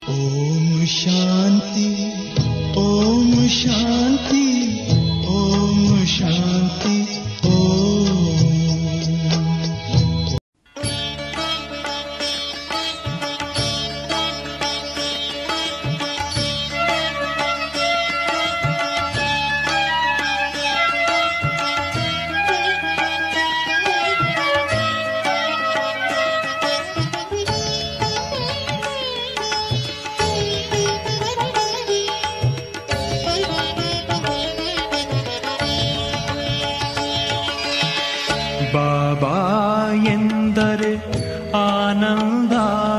ಓಂ ಶಾಂತಿ ಓಂ ಶಾಂತಿ ಓಂ ಶಾಂತಿ ಓಂ ಬಾಬಾ ಎಂದರೆ ಆನಂದ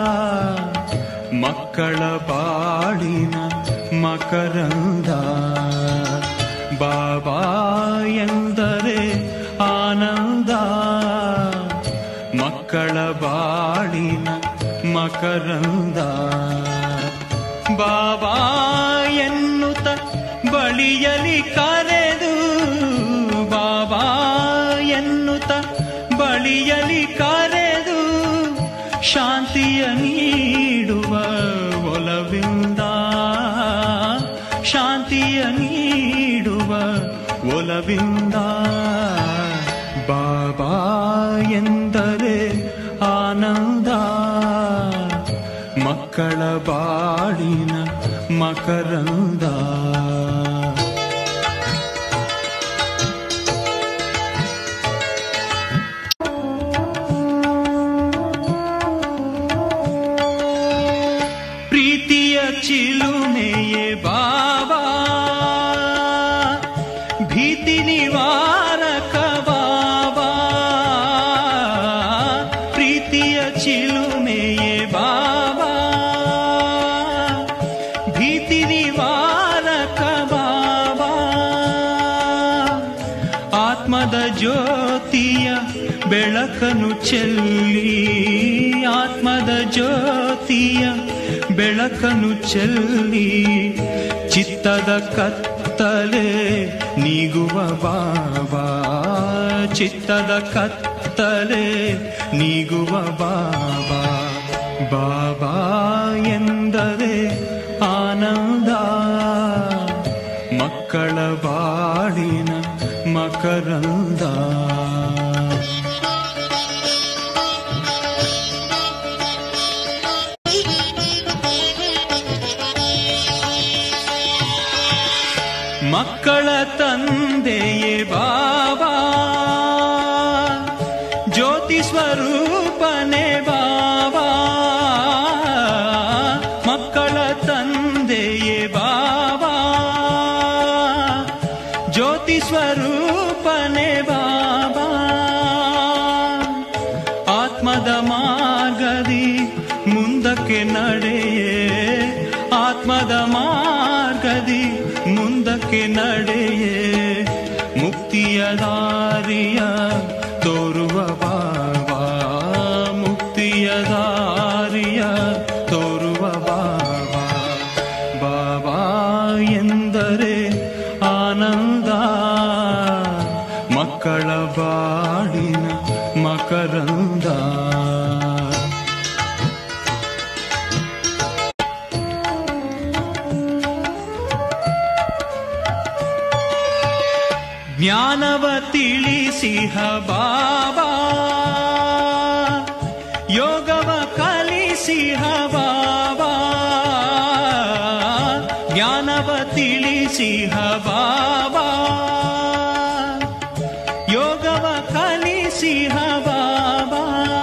ಮಕ್ಕಳ ಬಾಳಿನ ಮಕರಂದ ಬಾಬಾ ಎಂದರೆ ಆನಂದ ಮಕ್ಕಳ ಬಾಳಿನ ಮಕರಂದ ಬಾಬಾ ಎನ್ನುತ್ತ ಬಳಿಯಲಿ ಕರೆದು ಬಾಬಾ ಎನ್ನುತ್ತ ಬಳಿಯಲಿ ಕರೆದು ಶಾಂತಿಯ ನೀಡುವ ಒಲವಿಂದ ಶಾಂತಿಯ ನೀಡುವ ಒಲವಿಂದ ಬಾಬಾ ಎಂದರೆ ಆನಂದ ಮಕ್ಕಳ ಬಾಳಿನ ಮಕರಂದ ಪ್ರೀತಿಯ ಚಿಲುಮೆಯೇ ಬಾಬಾ ಭೀತಿ ನಿವಾರಕ ಬಾಬಾ ಪ್ರೀತಿಯ ಚಿಲುಮೆಯೇ ಬಾಬಾ ಭೀತಿ ನಿವಾರಕ ಬಾಬಾ ಆತ್ಮದ ಜ್ಯೋತಿಯ ಬೆಳಕನು ಚೆಲ್ಲಿ ಆತ್ಮದ ಜ್ಯೋತಿಯ ಬೆಳಕನು ಚೆಲ್ಲಿ ಚಿತ್ತದ ಕತ್ತಲೆ ನೀಗುವ ಬಾಬಾ ಚಿತ್ತದ ಕತ್ತಲೆ ನೀಗುವ ಬಾಬಾ ಬಾಬಾ ಎಂದರೆ ಆನಂದ ಮಕ್ಕಳ ಬಾಳಿನ ಮಕರಂದ ಮಕ್ಕಳ ತಂದೆಯೇ ಬಾಬಾ ಜ್ಯೋತಿ ಸ್ವರೂಪನೆ ಬಾಬಾ ಮಕ್ಕಳ ತಂದೆಯೇ ಬಾಬಾ ಜ್ಯೋತಿ ಸ್ವರೂಪನೆ ಬಾಬಾ ಆತ್ಮದ ಮಾರ್ಗದಿ ಮುಂದಕ್ಕೆ ನಡೆಯೇ ಆತ್ಮದ ಮಾರ್ಗದಿ ಮುಂದಕ್ಕೆ ನಡೆಯೇ ಮುಕ್ತಿಯ ದಾರಿಯ ತೋರುವ ಬಾಬಾ ಮುಕ್ತಿಯ ದಾರಿಯ ತೋರುವ ಬಾಬಾ ಬಾಬಾ ಎಂದರೆ ಆನಂದ ಮಕ್ಕಳ ಬಾಳಿನ ಮಕರಂದ ಜ್ಞಾನವ ತಿಳಿಸಿಹ ಬಾಬಾ ಯೋಗವ ಕಲಿಸಿಹ ಬಾಬಾ ಜ್ಞಾನವ ತಿಳಿಸಿಹ ಬಾಬಾ ಯೋಗವ ಕಲಿಸಿಹ ಬಾಬಾ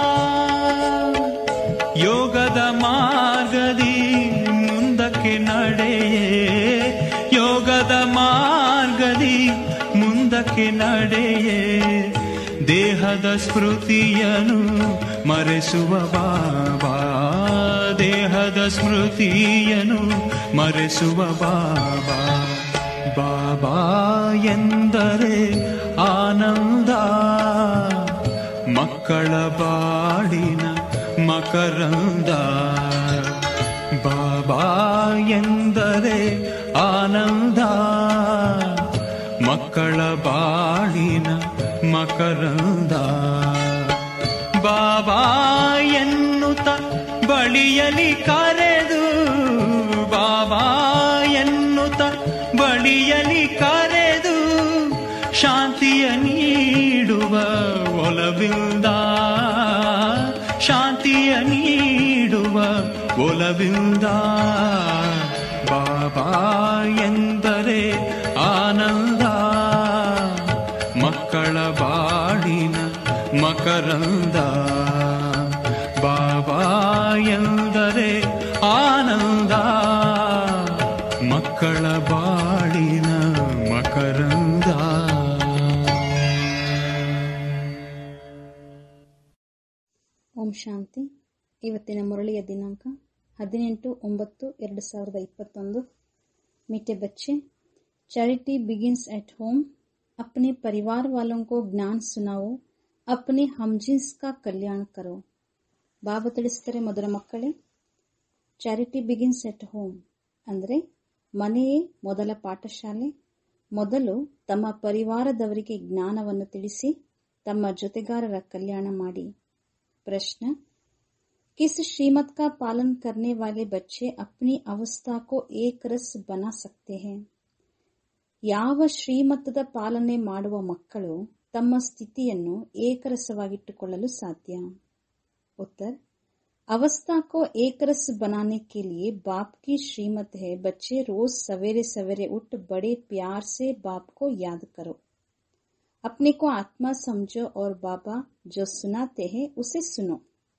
ಯೋಗದ ಮಾರ್ಗದಿ ಮುಂದಕ್ಕೆ ನಡೆಯೇ ಯೋಗದ ಮಾರ್ಗದಿ ಮುಂದಕ್ಕೆ ನಡೆಯೇ ದೇಹದ ಸ್ಮೃತಿಯನು ಮರೆಸುವ ಬಾಬಾ ದೇಹದ ಸ್ಮೃತಿಯನು ಮರೆಸುವ ಬಾಬಾ ಬಾಬಾ ಎಂದರೆ ಆನಂದ ಮಕ್ಕಳ ಬಾಳಿನ ಮಕರಂದ ಬಾಬಾ ಎಂದರೆ ಆನಂದ ಮಕ್ಕಳ ಬಾಳಿನ ಮಕರಂದ ಬಾಬಾ ಎನ್ನುತ್ತ ಬಳಿಯಲಿ ಕರೆದು ಬಾಬಾ ಎನ್ನುತ್ತ ಬಳಿಯಲಿ ಕರೆದು ಶಾಂತಿಯ ನೀಡುವ ಒಲವಿಂದ ಶಾಂತಿಯ ನೀಡುವ ಒಲವಿಂದ ಬಾಬಾ ಎಂದರೆ ಆನಂದ ಮಕ್ಕಳ ಬಾಳಿನ ಮಕರಂದ ಬಾಬಾ ಎಂದರೆ ಆನಂದ ಮಕ್ಕಳ ಬಾಳಿನ ಮಕರಂದ ಓಂ ಶಾಂತಿ ಇವತ್ತಿನ ಮುರಳಿಯ ದಿನಾಂಕ ಹದಿನೆಂಟು ಒಂಬತ್ತು ಎರಡು ಸಾವಿರದ ಇಪ್ಪತ್ತೊಂದು मीठे बच्चे चैरिटी बिगिंस एट होम अपने परिवार वालों को ज्ञान सुनाओ अपने हमजिन्स का कल्याण करो ಬಾಬಾ ತಿಳಿಸ್ತಾರೆ ಮಧುರ ಮಕ್ಕಳೇ ಚಾರಿಟಿ ಬಿಗಿನ್ಸ್ ಎಟ್ ಹೋಮ್ ಅಂದರೆ ಮನೆಯೇ ಮೊದಲ ಪಾಠಶಾಲೆ ಮೊದಲು ತಮ್ಮ ಪರಿವಾರದವರಿಗೆ ಜ್ಞಾನವನ್ನು ತಿಳಿಸಿ ತಮ್ಮ ಜೊತೆಗಾರರ ಕಲ್ಯಾಣ ಮಾಡಿ प्रश्न किस श्रीमत का पालन करने वाले बच्चे अपनी अवस्था को एक रस बना सकते हैं ಯಾವ ಶ್ರೀಮತದ ಪಾಲನೆ ಮಾಡುವ ಮಕ್ಕಳು ತಮ್ಮ ಸ್ಥಿತಿಯನ್ನು ಏಕರಸವಾಗಿಟ್ಟುಕೊಳ್ಳಲು ಸಾಧ್ಯ उत्तर अवस्था को एक रस बनाने के लिए बाप की श्रीमत है बच्चे रोज सवेरे सवेरे उठ बड़े प्यार से बाप को याद करो अपने को आत्मा समझो और बाबा जो सुनाते हैं उसे सुनो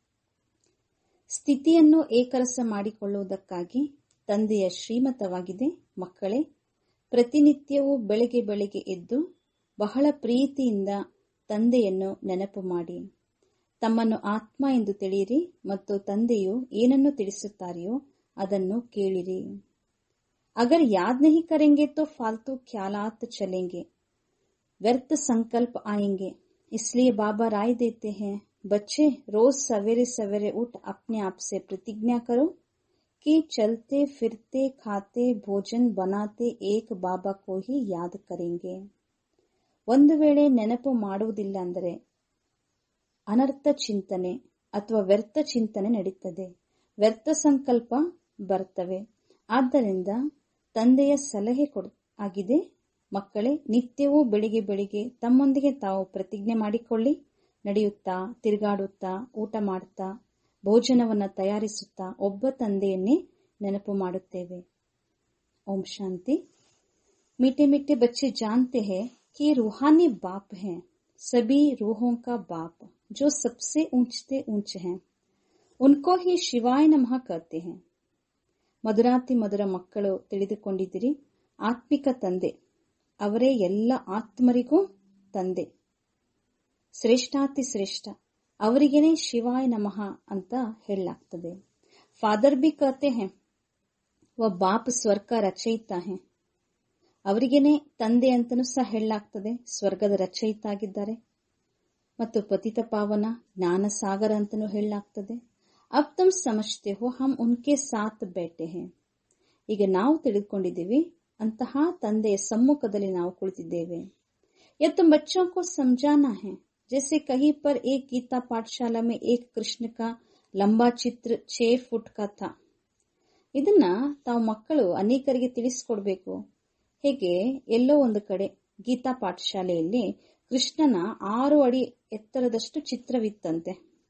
ಸ್ಥಿತಿಯನ್ನು ಏಕರಸ ಮಾಡಿಕೊಳ್ಳುವುದಕ್ಕಾಗಿ ತಂದೆಯ ಶ್ರೀಮತವಾಗಿದೆ ಮಕ್ಕಳೇ ಪ್ರತಿನಿತ್ಯವೂ ಬೆಳಗ್ಗೆ ಬೆಳಗ್ಗೆ ಎದ್ದು ಬಹಳ ಪ್ರೀತಿಯಿಂದ ತಂದೆಯನ್ನು ನೆನಪು ಮಾಡಿ ತಮ್ಮನ್ನು ಆತ್ಮ ಎಂದು ತಿಳಿಯಿರಿ ಮತ್ತು ತಂದೆಯು ಏನನ್ನು ತಿಳಿಸುತ್ತಾರೆಯೋ ಅದನ್ನು ಕೇಳಿರಿ अगर याद नहीं करेंगे तो फालतू ख्यालात चलेंगे व्यर्थ संकल्प आएंगे इसलिए बाबा राय देते हैं बच्चे रोज सवेरे सवेरे उठ अपने आप से प्रतिज्ञा करो कि चलते फिरते खाते भोजन बनाते एक बाबा को ही याद करेंगे ಒಂದು ವೇಳೆ ನೆನಪು ಮಾಡುವುದಿಲ್ಲ ಅಂದರೆ ಅನರ್ಥ ಚಿಂತನೆ ಅಥವಾ ವ್ಯರ್ಥ ಚಿಂತನೆ ನಡೀತದೆ ವ್ಯರ್ಥ ಸಂಕಲ್ಪ ಬರ್ತವೆ ಆದ್ದರಿಂದ ತಂದೆಯ ಸಲಹೆ ಕೊಡ್ ಆಗಿದೆ ಮಕ್ಕಳೇ ನಿತ್ಯವೂ ಬೆಳಿಗ್ಗೆ ಬೆಳಿಗ್ಗೆ ತಮ್ಮೊಂದಿಗೆ ತಾವು ಪ್ರತಿಜ್ಞೆ ಮಾಡಿಕೊಳ್ಳಿ ನಡೆಯುತ್ತಾ ತಿರುಗಾಡುತ್ತಾ ಊಟ ಮಾಡುತ್ತಾ ಭೋಜನವನ್ನು ತಯಾರಿಸುತ್ತಾ ಒಬ್ಬ ತಂದೆಯನ್ನೇ ನೆನಪು ಮಾಡುತ್ತೇವೆ ಓಂ ಶಾಂತಿ मीठे मीठे बच्चे जानते हैं कि रूहानी बाप हैं सभी रूहों का बाप जो सबसे ऊंचते ऊंच हैं उनको ही शिवाय नमः कहते हैं ಮಧುರಾತಿ ಮಧುರ ಮಕ್ಕಳು ತಿಳಿದುಕೊಂಡಿದ್ದೀರಿ ಆತ್ಮಿಕ ತಂದೆ ಅವರೇ ಎಲ್ಲ ಆತ್ಮರಿಗೂ ತಂದೆ ಶ್ರೇಷ್ಠಾತಿ ಶ್ರೇಷ್ಠ ಅವರಿಗೇನೆ ಶಿವಾಯ ನಮಃ ಅಂತ ಹೇಳಲಾಗ್ತದೆ ಫಾದರ್ ಬಿ ಕತೆ ಹೇ ವ ಬಾಪ್ ಸ್ವರ್ಗ ರಚಯಿತ ಹೇ ಅವರಿಗೇನೆ ತಂದೆ ಅಂತನೂ ಸಹ ಹೇಳಲಾಗ್ತದೆ ಸ್ವರ್ಗದ ರಚಯಿತ ಆಗಿದ್ದಾರೆ ಮತ್ತು ಪತಿತ ಪಾವನ ಜ್ಞಾನ ಸಾಗರ ಅಂತನೂ ಹೇಳಲಾಗ್ತದೆ ಅಬ್ ತುಮ್ ಸಮಜ್ತೆ ಹೋ ಹಮ್ ಉನ್ಕೆ ಸಾತ್ ಬೇಟೆ ಹೇ ಈಗ ನಾವು ತಿಳಿದುಕೊಂಡಿದ್ದೀವಿ ಅಂತಹ ತಂದೆಯ ಸಮ್ಮುಖದಲ್ಲಿ ನಾವು ಕುಳಿತಿದ್ದೇವೆ यह तुम बच्चों को समझाना है जैसे कहीं पर एक गीता पाठशाला में एक कृष्ण का लंबा चित्र छह फुट का था ಇದನ್ನ ತಾವು ಮಕ್ಕಳು ಅನೇಕರಿಗೆ ತಿಳಿಸ್ಕೊಡ್ಬೇಕು ಹೇಗೆ ಎಲ್ಲೋ ಒಂದು ಕಡೆ ಗೀತಾ ಪಾಠಶಾಲೆಯಲ್ಲಿ ಕೃಷ್ಣನ ಆರು ಅಡಿ ಎತ್ತರದಷ್ಟು ಚಿತ್ರವಿತ್ತಂತೆ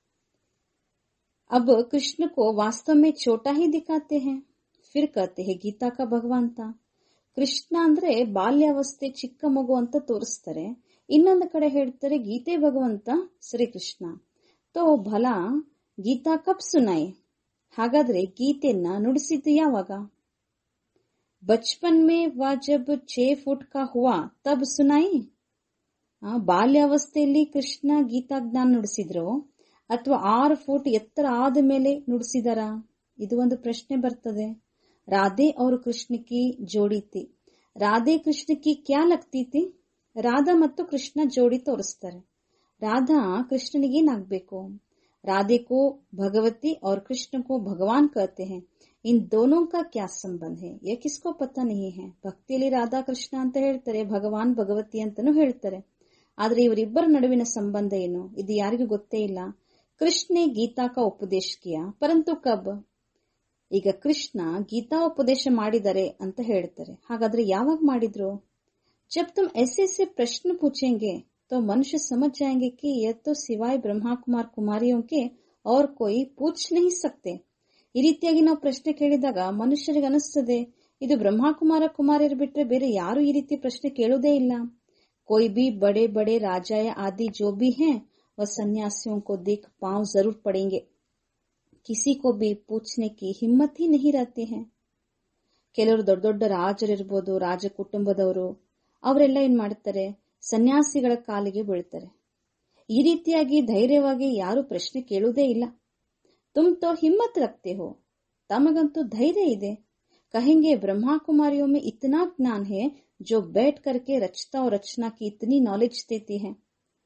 अब कृष्ण को वास्तव में छोटा ही दिखाते हैं फिर कहते हैं गीता का भगवान था ಕೃಷ್ಣ ಅಂದ್ರೆ ಬಾಲ್ಯಾವಸ್ಥೆ ಚಿಕ್ಕ ಮಗು ಅಂತ ತೋರಿಸ್ತಾರೆ ಇನ್ನೊಂದು ಕಡೆ ಹೇಳ್ತಾರೆ ಗೀತೆ ಭಗವಂತ ಶ್ರೀಕೃಷ್ಣ ತೋ ಭಲ ಗೀತಾ ಕಪ್ ಸುನಾಯಿ ಹಾಗಾದ್ರೆ ಗೀತೆಯನ್ನ ನುಡಿಸಿದ್ದು ಯಾವಾಗ ಬಚ್ಪನ್ ಮೇ ವಾ ಜಬ್ ಛೇ ಫುಟ್ ಕಾ ಹುವಾ ತಬ್ ಸುನಾಯಿ ಆ, ಬಾಲ್ಯಾವಸ್ಥೆಯಲ್ಲಿ ಕೃಷ್ಣ ಗೀತಾ ಜ್ಞಾನ ನುಡಿಸಿದ್ರು ಅಥವಾ ಆರು ಫುಟ್ ಎತ್ತರ ಆದ ಮೇಲೆ ನುಡಿಸಿದಾರ ಇದು ಒಂದು ಪ್ರಶ್ನೆ ಬರ್ತದೆ ರಾಧೆ और ಕೃಷ್ಣ ಕಿ ಜೋಡಿ ತಿ ರಾಧೆ ಕೃಷ್ಣ ಕಿ ಕ್ಯಾ ಲಗ್ತಿ ತಿ ರಾಧಾ ಮತ್ತು ಕೃಷ್ಣ ಜೋಡಿ ತೋರಿಸ್ತಾರೆ ರಾಧಾ ಕೃಷ್ಣನಿಗೆ ಏನಾಗ್ಬೇಕು राधे को भगवती और कृष्ण को भगवान कहते हैं इन दोनों का क्या संबंध है यह किसको पता नहीं है ಭಕ್ತಿಯಲ್ಲಿ ರಾಧಾ ಕೃಷ್ಣ ಅಂತ ಹೇಳ್ತಾರೆ ಭಗವಾನ್ ಭಗವತಿ ಅಂತಾನೂ ಹೇಳ್ತಾರೆ ಆದ್ರೆ ಇವರಿಬ್ಬರ ನಡುವಿನ ಸಂಬಂಧ ಏನು ಇದು ಯಾರಿಗೂ ಗೊತ್ತೇ ಇಲ್ಲ ಕೃಷ್ಣ ने गीता का उपदेश किया परंतु कब ಈಗ ಕೃಷ್ಣ ಗೀತಾ ಉಪದೇಶ ಮಾಡಿದರೆ ಅಂತ ಹೇಳ್ತಾರೆ ಹಾಗಾದ್ರೆ ಯಾವಾಗ ಮಾಡಿದ್ರು जब तुम ऐसे ऐसे प्रश्न पूछेंगे तो मनुष्य समझ जाएंगे कि यह तो सिवाय ब्रह्मा कुमार कुमारियों के और कोई पूछ नहीं सकते ಈ ರೀತಿಯಾಗಿ ನಾವು ಪ್ರಶ್ನೆ ಕೇಳಿದಾಗ ಮನುಷ್ಯರಿಗೆ ಅನಿಸ್ತದೆ ಇದು ಬ್ರಹ್ಮಕುಮಾರ ಕುಮಾರಿಯರು ಬಿಟ್ರೆ ಬೇರೆ ಯಾರು ಈ ರೀತಿ ಪ್ರಶ್ನೆ ಕೇಳುವುದೇ ಇಲ್ಲ कोई भी बड़े बड़े राजा या आदि जो भी हैं वह सन्यासियों को देख पांव जरूर पड़ेंगे किसी को भी पूछने की हिम्मत ही नहीं रहती है ಕೆಲವರು ದೊಡ್ಡ ದೊಡ್ಡ ರಾಜರಿರ್ಬೋದು ರಾಜ ಕುಟುಂಬದವರು ಅವರೆಲ್ಲ ಏನ್ ಮಾಡ್ತಾರೆ ಸನ್ಯಾಸಿಗಳ ಕಾಲಿಗೆ ಬೀಳ್ತಾರೆ ಈ ರೀತಿಯಾಗಿ ಧೈರ್ಯವಾಗಿ ಯಾರು ಪ್ರಶ್ನೆ ಕೇಳುವುದೇ ಇಲ್ಲ ತುಮ್ ತೋ ಹಿಮ್ಮತ್ ರಕ್ತೆ ಹೋ ತಮಗಂತೂ ಧೈರ್ಯ ಇದೆ कहेंगे ब्रह्मा कुमारियों में इतना ज्ञान है जो बैठ करके रचता और रचना की इतनी नॉलेज देती है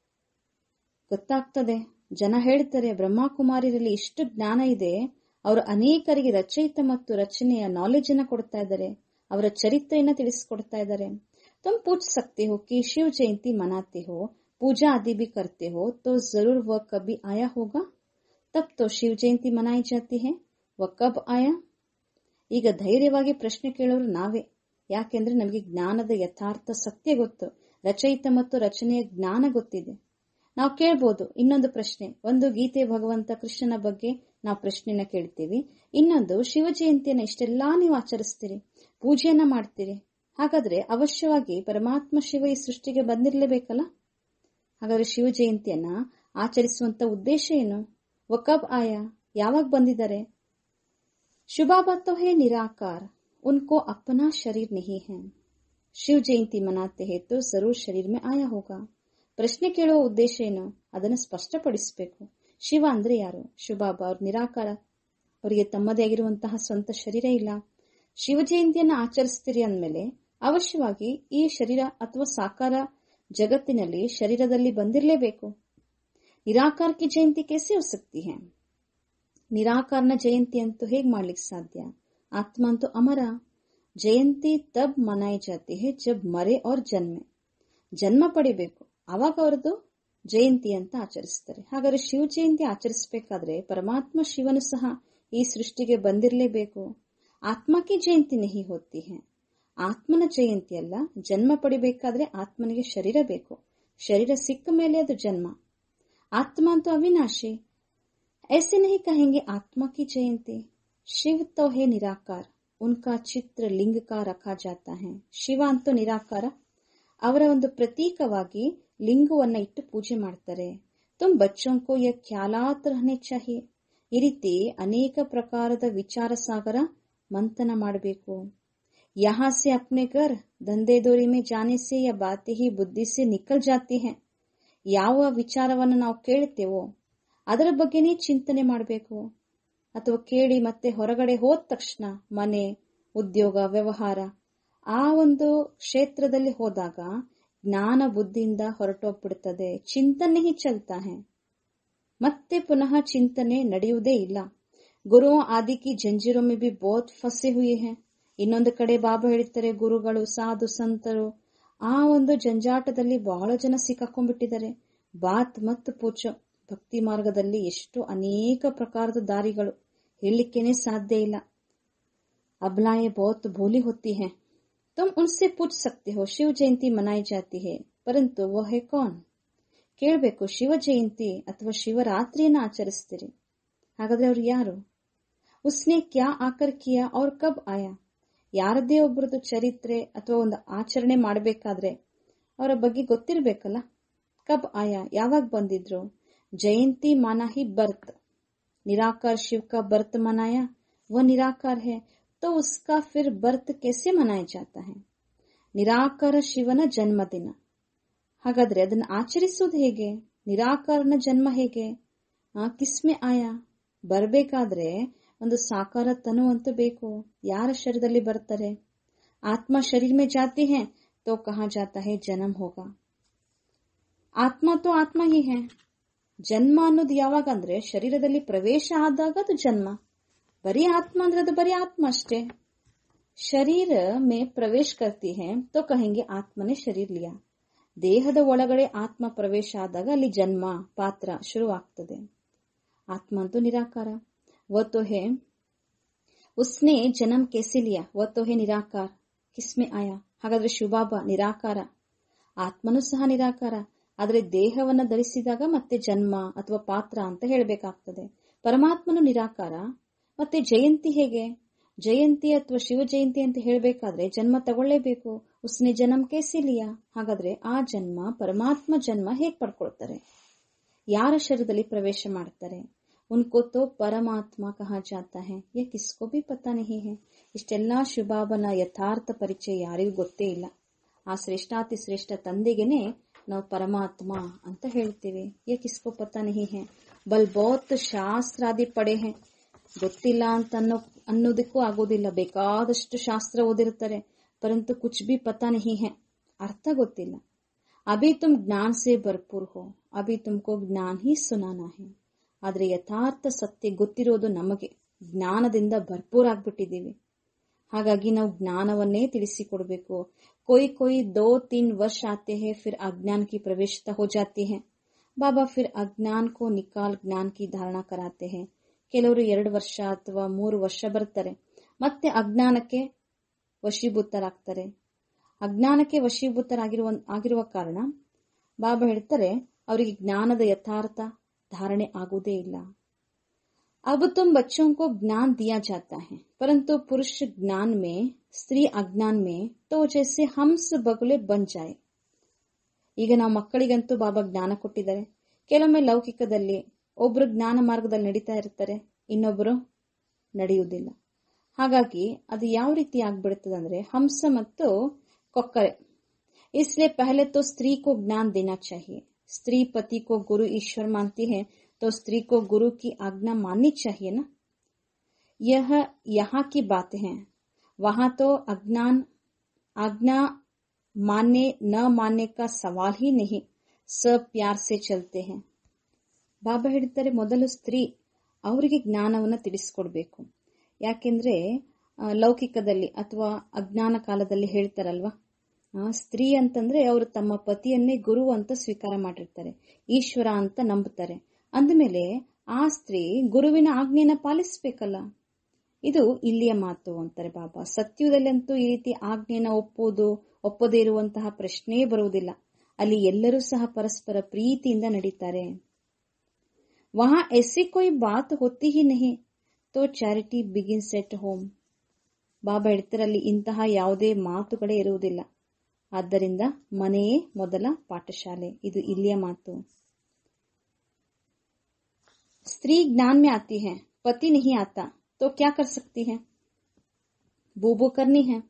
ಗೊತ್ತಾಗ್ತದೆ ಜನ ಹೇಳ್ತಾರೆ ಬ್ರಹ್ಮಕುಮಾರಿರಲ್ಲಿ ಇಷ್ಟು ಜ್ಞಾನ ಇದೆ ಅವರು ಅನೇಕರಿಗೆ ರಚಯಿತ ಮತ್ತು ರಚನೆಯ ನಾಲೆಜ್ ಅನ್ನ ಕೊಡ್ತಾ ಇದ್ದಾರೆ ಅವರ ಚರಿತ್ರೆಯನ್ನ ತಿಳಿಸ್ಕೊಡ್ತಾ ಇದ್ದಾರೆ तुम पूछ सकते हो कि शिव जयंती मनाते हो पूजा आदि भी करते हो तो जरूर वह कभी आया होगा तब तो शिव जयंती मनाई जाती है वह कब आया ಈಗ ಧೈರ್ಯವಾಗಿ ಪ್ರಶ್ನೆ ಕೇಳೋರು ನಾವೇ ಯಾಕೆಂದ್ರೆ ನಮಗೆ ಜ್ಞಾನದ ಯಥಾರ್ಥ ಸತ್ಯ ಗೊತ್ತು ರಚಯಿತ ಮತ್ತು ರಚನೆಯ ಜ್ಞಾನ ಗೊತ್ತಿದೆ ನಾವು ಕೇಳ್ಬೋದು ಇನ್ನೊಂದು ಪ್ರಶ್ನೆ ಒಂದು ಗೀತೆ ಭಗವಂತ ಕೃಷ್ಣನ ಬಗ್ಗೆ ನಾವು ಪ್ರಶ್ನೆನ ಕೇಳ್ತೀವಿ ಇನ್ನೊಂದು ಶಿವ ಜಯಂತಿಯನ್ನ ಇಷ್ಟೆಲ್ಲಾ ನೀವು ಆಚರಿಸ್ತೀರಿ ಪೂಜೆಯನ್ನ ಮಾಡ್ತೀರಿ ಹಾಗಾದ್ರೆ ಅವಶ್ಯವಾಗಿ ಪರಮಾತ್ಮ ಶಿವ ಈ ಸೃಷ್ಟಿಗೆ ಬಂದಿರಲೇಬೇಕಲ್ಲ ಹಾಗಾದ್ರೆ ಶಿವ ಜಯಂತಿಯನ್ನ ಆಚರಿಸುವಂತ ಉದ್ದೇಶ ಏನು ವಕಬ್ ಆಯಾ ಯಾವಾಗ ಬಂದಿದ್ದಾರೆ शुबाबा तो है निराकार उनको अपना शरीर नहीं है ಶಿವ ಜಯಂತಿ ಮನಾತೆ ಹೇ ತೋ ಜರೂರ್ ಶರೀರ್ ಮೇ ಆಯಾ ಹೋಗ ಪ್ರಶ್ನೆ ಕೇಳುವ ಉದ್ದೇಶ ಏನು ಅದನ್ನು ಸ್ಪಷ್ಟಪಡಿಸಬೇಕು ಶಿವ ಅಂದ್ರೆ ಯಾರು ಶುಭಾಬ ಅವ್ರ ನಿರಾಕಾರ ಅವರಿಗೆ ತಮ್ಮದೇ ಆಗಿರುವಂತಹ ಸ್ವಂತ ಶರೀರ ಇಲ್ಲ ಶಿವ ಜಯಂತಿಯನ್ನ ಆಚರಿಸ್ತೀರಿ ಅಂದ್ಮೇಲೆ ಅವಶ್ಯವಾಗಿ ಈ ಶರೀರ ಅಥವಾ ಸಾಕಾರ ಜಗತ್ತಿನಲ್ಲಿ ಶರೀರದಲ್ಲಿ ಬಂದಿರಲೇಬೇಕು ನಿರಾಕಾರ ಕಿ ಜಯಂತಿ ಕೇಸೆ ಹೋ ಸಕ್ತಿ ಹೈ ನಿರಾಕಾರನ ಜಯಂತಿ ಅಂತೂ ಹೇಗ್ ಮಾಡ್ಲಿಕ್ಕೆ ಸಾಧ್ಯ ಆತ್ಮ ಅಂತೂ ಅಮರ ಜಯಂತಿ ತಬ್ ಮನಾಯಿ ಜಾತಿ ಹೇ ಜಬ್ ಮರೆ और ಜನ್ಮೆ ಜನ್ಮ ಪಡಿಬೇಕು ಅವಾಗ ಅವರದು ಜಯಂತಿ ಅಂತ ಆಚರಿಸ್ತಾರೆ ಹಾಗಾದ್ರೆ ಶಿವ ಜಯಂತಿ ಆಚರಿಸಬೇಕಾದ್ರೆ ಪರಮಾತ್ಮ ಶಿವನು ಸಹ ಈ ಸೃಷ್ಟಿಗೆ ಬಂದಿರಲೇಬೇಕು ಆತ್ಮಕ್ಕೆ ಜಯಂತಿ ನಹಿ ಹೋತಿ ಹೇ ಆತ್ಮನ ಜಯಂತಿ ಅಲ್ಲ ಜನ್ಮ ಪಡಿಬೇಕಾದ್ರೆ ಆತ್ಮನಿಗೆ ಶರೀರ ಬೇಕು ಶರೀರ ಸಿಕ್ಕ ಮೇಲೆ ಅದು ಜನ್ಮ ಆತ್ಮ ಅಂತೂ ಅವಿನಾಶಿ ऐसे नहीं कहेंगे आत्मा की जयंती शिव तो है निराकार उनका ಚಿತ್ರ ಲಿಂಗ का रखा जाता है ಶಿವ ಅಂತೂ ನಿರಾಕಾರ ಅವರ ಒಂದು ಪ್ರತೀಕವಾಗಿ ಲಿಂಗವನ್ನ ಇಟ್ಟು ಪೂಜೆ ಮಾಡ್ತಾರೆ ತುಮ್ ಬಚ್ಚೋಂ ಕೋ ಯ ಖ್ಯಾಲಾತ್ ರಹನೆ ಚಾಹಿಯೆ ಈ ರೀತಿ ಅನೇಕ ಪ್ರಕಾರದ ವಿಚಾರ ಸಾಗರ ಮಂಥನ ಮಾಡಬೇಕು यहाँ से अपने घर ದಂಧೆ ದೋರಿ में जाने से या बातें ही बुद्धि से निकल जाती हैं ಯಾವ ವಿಚಾರವನ್ನು ನಾವು ಕೇಳ್ತೇವೋ ಅದರ ಬಗ್ಗೆನೇ ಚಿಂತನೆ ಮಾಡಬೇಕು ಅಥವಾ ಕೇಳಿ ಮತ್ತೆ ಹೊರಗಡೆ ಹೋದ ತಕ್ಷಣ ಮನೆ ಉದ್ಯೋಗ ವ್ಯವಹಾರ ಆ ಒಂದು ಕ್ಷೇತ್ರದಲ್ಲಿ ಹೋದಾಗ ಜ್ಞಾನ ಬುದ್ಧಿಯಿಂದ ಹೊರಟೋಗ್ಬಿಡ್ತದೆ ಚಿಂತನೆ ಹಿ ಚಲ್ತಾ ಹೇ ಮತ್ತೆ ಪುನಃ ಚಿಂತನೆ ನಡೆಯುವುದೇ ಇಲ್ಲ ಗುರು ಆದಿ ಕಿ ಜಂಜೀರೋ ಮೇ ಬಿ ಬಹುತ್ ಫಸೆ ಹುಯಿ ಹೇ ಇನ್ನೊಂದು ಕಡೆ ಬಾಬಾ ಹೇಳ್ತಾರೆ ಗುರುಗಳು ಸಾಧು ಸಂತರು ಆ ಒಂದು ಜಂಜಾಟದಲ್ಲಿ ಬಹಳ ಜನ ಸಿಕ್ಕಾಕೊಂಡ್ಬಿಟ್ಟಿದ್ದಾರೆ ಬಾತ್ ಮತ್ತು ಪೂಚೋ ಭಕ್ತಿ ಮಾರ್ಗದಲ್ಲಿ ಎಷ್ಟು ಅನೇಕ ಪ್ರಕಾರದ ದಾರಿಗಳು ಹೇಳಲಿಕ್ಕೇನೆ ಸಾಧ್ಯ ಇಲ್ಲ अबलाएं बहुत भोली होती हैं तुम उनसे पूछ सकते हो शिव जयंती मनाई जाती है परंतु वह है कौन ಕೇಳಬೇಕು ಶಿವ ಜಯಂತಿ ಅಥವಾ ಶಿವರಾತ್ರಿಯನ್ನ ಆಚರಿಸ್ತೀರಿ ಹಾಗಾದ್ರೆ ಅವ್ರು ಯಾರು ಉಸ್ನೆ ಕ್ಯಾ ಆಕರ್ ಕಿಯಾ ಅವ್ರ ಕಬ್ ಆಯಾ ಯಾರದೇ ಒಬ್ಬರದು ಚರಿತ್ರೆ ಅಥವಾ ಒಂದು ಆಚರಣೆ ಮಾಡಬೇಕಾದ್ರೆ ಅವರ ಬಗ್ಗೆ ಗೊತ್ತಿರಬೇಕಲ್ಲ ಕಬ್ ಆಯಾ ಯಾವಾಗ ಬಂದಿದ್ರು जयंती माना ही बर्थ निराकार शिव का बर्थ मनाया वह निराकार है तो उसका फिर बर्थ कैसे मनाया जाता है ನಿರಾಕಾರ ಶಿವನ ಜನ್ಮದಿನ ಹಾಗಾದ್ರೆ ಅದನ್ನು ಆಚರಿಸುವುದು ಹೇಗೆ ನಿರಾಕಾರನ ಜನ್ಮ ಹೇಗೆ ಆ ಕಿಸ್ಮೆ ಆಯ ಬರಬೇಕಾದ್ರೆ ಒಂದು ಸಾಕಾರ ತನು ಅಂತೂ ಬೇಕು ಯಾರ ಶರೀರದಲ್ಲಿ ಬರ್ತಾರೆ ಆತ್ಮ ಶರೀರ ಮೇ ಜಾತಿ ಹೇ ತೋ ಕಹಾ ಜಾತಾ ಹೇ ಜನ್ಮ ಹೋಗ ಆತ್ಮ ತೋ ಆತ್ಮ ಹಿ ಹೇ ಜನ್ಮ ಅನ್ನೋದು ಯಾವಾಗ ಅಂದ್ರೆ ಶರೀರದಲ್ಲಿ ಪ್ರವೇಶ ಆದಾಗ ಅದು ಜನ್ಮ ಬರೀ ಆತ್ಮ ಅಂದ್ರೆ ಅದು ಬರೀ ಆತ್ಮ ಅಷ್ಟೇ ಶರೀರ ಮೇ ಪ್ರವೇಶ ಕರ್ತಿ ಹೇ ತೋ ಕಹೆಂಗೆ ಆತ್ಮನೆ ಶರೀರ ಲಿಯಾ ದೇಹದ ಒಳಗಡೆ ಆತ್ಮ ಪ್ರವೇಶ ಆದಾಗ ಅಲ್ಲಿ ಜನ್ಮ ಪಾತ್ರ ಶುರುವಾಗ್ತದೆ ಆತ್ಮ ಅಂತೂ ನಿರಾಕಾರ ವತೋ ಹೇ ಉಸ್ನೆ ಜನ್ಮ कैसे लिया वह तो है निराकार किसमें आया ಹಾಗಾದ್ರೆ ಶಿವಬಾಬಾ ನಿರಾಕಾರ ಆತ್ಮನೂ ಸಹ ನಿರಾಕಾರ ಆದರೆ ದೇಹವನ್ನ ಧರಿಸಿದಾಗ ಮತ್ತೆ ಜನ್ಮ ಅಥವಾ ಪಾತ್ರ ಅಂತ ಹೇಳಬೇಕಾಗ್ತದೆ ಪರಮಾತ್ಮನು ನಿರಾಕಾರ ಮತ್ತೆ ಜಯಂತಿ ಹೇಗೆ ಜಯಂತಿ ಅಥವಾ ಶಿವ ಜಯಂತಿ ಅಂತ ಹೇಳಬೇಕಾದ್ರೆ ಜನ್ಮ ತಗೊಳ್ಳೇಬೇಕು ಉಸ್ನೆ ಜನ್ಮ ಕೇಸಿಲಿಯಾ ಹಾಗಾದ್ರೆ ಆ ಜನ್ಮ ಪರಮಾತ್ಮ ಜನ್ಮ ಹೇಗ್ ಪಡ್ಕೊಳ್ತಾರೆ ಯಾರ ಶರೀರದಲ್ಲಿ ಪ್ರವೇಶ ಮಾಡ್ತಾರೆ ಉನ್ಕೋ ತೋ ಪರಮಾತ್ಮ ಕಹ ಜಾತಾ ಹೈ ಯಾ ಕಿಸ್ಕೋ ಬಿ ಪತಾ ನಹಿ ಹೈ ಇಷ್ಟೆಲ್ಲಾ ಶಿವಬಾಬನ ಯಥಾರ್ಥ ಪರಿಚಯ ಯಾರಿಗೂ ಗೊತ್ತೇ ಇಲ್ಲ ಆ ಶ್ರೇಷ್ಠಾತಿ ಶ್ರೇಷ್ಠ ತಂದೆಗೆನೆ ನಾವು ಪರಮಾತ್ಮ ಅಂತ ಹೇಳ್ತೀವಿ ಯಾ ಕಿಸ್ಕೋ ಪತಾ ನಹಿ ಹೈ ಬಲ್ ಬಹುತ್ ಶಾಸ್ತ್ರಾದಿ ಪಡೆ ಹೈ ಗೊತ್ತಿಲ್ಲ ಅಂತ ಅನ್ನೋ ಅನ್ನೋದಕ್ಕೂ ಆಗೋದಿಲ್ಲ ಬೇಕಾದಷ್ಟು ಶಾಸ್ತ್ರ ಓದಿರ್ತಾರೆ ಪರಂತು ಕುಚ್ ಬಿ ಪತಾ ನಹಿ ಹೈ ಅರ್ಥ ಗೊತ್ತಿಲ್ಲ ಅಭಿ ತುಮ್ ಜ್ಞಾನ ಸೆ ಭರ್ಪೂರ್ ಹೋ ಅಭಿ ತುಮ್ಕೋ ಜ್ಞಾನ ಹಿ ಸುನಾನಾ ಹೈ ಆದ್ರೆ ಯಥಾರ್ಥ ಸತ್ಯ ಗೊತ್ತಿರೋದು ನಮಗೆ ಜ್ಞಾನದಿಂದ ಭರ್ಪೂರ್ ಆಗ್ಬಿಟ್ಟಿದ್ದೀವಿ ಹಾಗಾಗಿ ನಾವು ಜ್ಞಾನವನ್ನೇ ತಿಳಿಸಿಕೊಡ್ಬೇಕು कोई कोई दो तीन वर्ष आते हैं फिर अज्ञान की प्रवेशता हो जाती है ಬಾಬಾ ಫಿರ್ ಅಜ್ಞಾನ್ ಕೋ ನಿಕಾಲ್ ಜ್ಞಾನ್ ಕಿ ಧಾರಣ ಕರಾತೆ ಹೇ ಕೆಲವರು ಎರಡು ವರ್ಷ ಅಥವಾ ಮೂರು ವರ್ಷ ಬರ್ತಾರೆ ಮತ್ತೆ ಅಜ್ಞಾನಕ್ಕೆ ವಶೀಭೂತರಾಗ್ತಾರೆ ಅಜ್ಞಾನಕ್ಕೆ ವಶೀಭೂತರಾಗಿರುವ ಆಗಿರುವ ಕಾರಣ ಬಾಬಾ ಹೇಳ್ತಾರೆ ಅವರಿಗೆ ಜ್ಞಾನದ ಯಥಾರ್ಥ धारणे आगुदे इल्ला अब तुम बच्चों को ज्ञान दिया जाता है परंतु पुरुष ज्ञान में स्त्री अज्ञान में तो जैसे हंस बगुले बन जाए ಈಗ ನಾವು ಮಕ್ಕಳಿಗಂತೂ ಬಾಬಾ ಜ್ಞಾನ ಕೊಟ್ಟಿದ್ದಾರೆ ಕೆಲವೊಮ್ಮೆ ಲೌಕಿಕದಲ್ಲಿ ಒಬ್ರು ಜ್ಞಾನ ಮಾರ್ಗದಲ್ಲಿ ನಡೀತಾ ಇರ್ತಾರೆ ಇನ್ನೊಬ್ಬರು ನಡೆಯುವುದಿಲ್ಲ ಹಾಗಾಗಿ ಅದು ಯಾವ ರೀತಿ ಆಗ್ಬಿಡ್ತದೆ ಅಂದ್ರೆ ಹಂಸ ಮತ್ತು ಕೊಕ್ಕರೆ इसलिए पहले तो स्त्री को ज्ञान देना चाहिए स्त्री पति को गुरु ईश्वर मानती है तो स्त्री को गुरु की आज्ञा माननी चाहिए ना यह यहाँ की बात है वहां तो अज्ञान आज्ञा मानने न मानने का सवाल ही नहीं सब प्यार से चलते हैं ಬಾಬಾ ಹೇಳ್ತಾರೆ ಮೊದಲು ಸ್ತ್ರೀ ಅವರಿಗೆ ಜ್ಞಾನವನ್ನು ತಿಳಿಸ್ಕೊಡ್ಬೇಕು ಯಾಕೆಂದ್ರೆ ಆ, ಲೌಕಿಕದಲ್ಲಿ ಅಥವಾ ಅಜ್ಞಾನ ಕಾಲದಲ್ಲಿ ಹೇಳ್ತಾರಲ್ವಾ ಆ, ಸ್ತ್ರೀ ಅಂತಂದ್ರೆ ಅವರು ತಮ್ಮ ಪತಿಯನ್ನೇ ಗುರು ಅಂತ ಸ್ವೀಕಾರ ಮಾಡಿರ್ತಾರೆ ಈಶ್ವರ ಅಂತ ನಂಬುತ್ತಾರೆ ಅಂದಮೇಲೆ ಆ ಸ್ತ್ರೀ ಗುರುವಿನ ಆಜ್ಞೆಯನ್ನ ಪಾಲಿಸ್ಬೇಕಲ್ಲ ಇದು ಇಲ್ಲಿಯ ಮಾತು ಅಂತಾರೆ ಬಾಬಾ ಸತ್ಯದಲ್ಲಂತೂ ಈ ರೀತಿ ಆಜ್ಞೆಯನ್ನ ಒಪ್ಪುವುದು ಒಪ್ಪದೇ ಇರುವಂತಹ ಪ್ರಶ್ನೆಯೇ ಬರುವುದಿಲ್ಲ ಅಲ್ಲಿ ಎಲ್ಲರೂ ಸಹ ಪರಸ್ಪರ ಪ್ರೀತಿಯಿಂದ ನಡೀತಾರೆ वहां ऐसी कोई बात होती ही नहीं तो charity begins at home Baba ಹೇಳ್ತಾರಲ್ಲಿ ಇಂತಹ ಯಾವುದೇ ಮಾತುಗಳೇ ಇರುವುದಿಲ್ಲ ಆದ್ದರಿಂದ ಮನೆಯೇ ಮೊದಲ ಪಾಠಶಾಲೆ ಇದು ಇಲ್ಲಿಯ ಮಾತು स्त्री ज्ञान में आती है पति नहीं आता तो क्या कर सकती है ಬೂಬು ಕರ್ನಿ है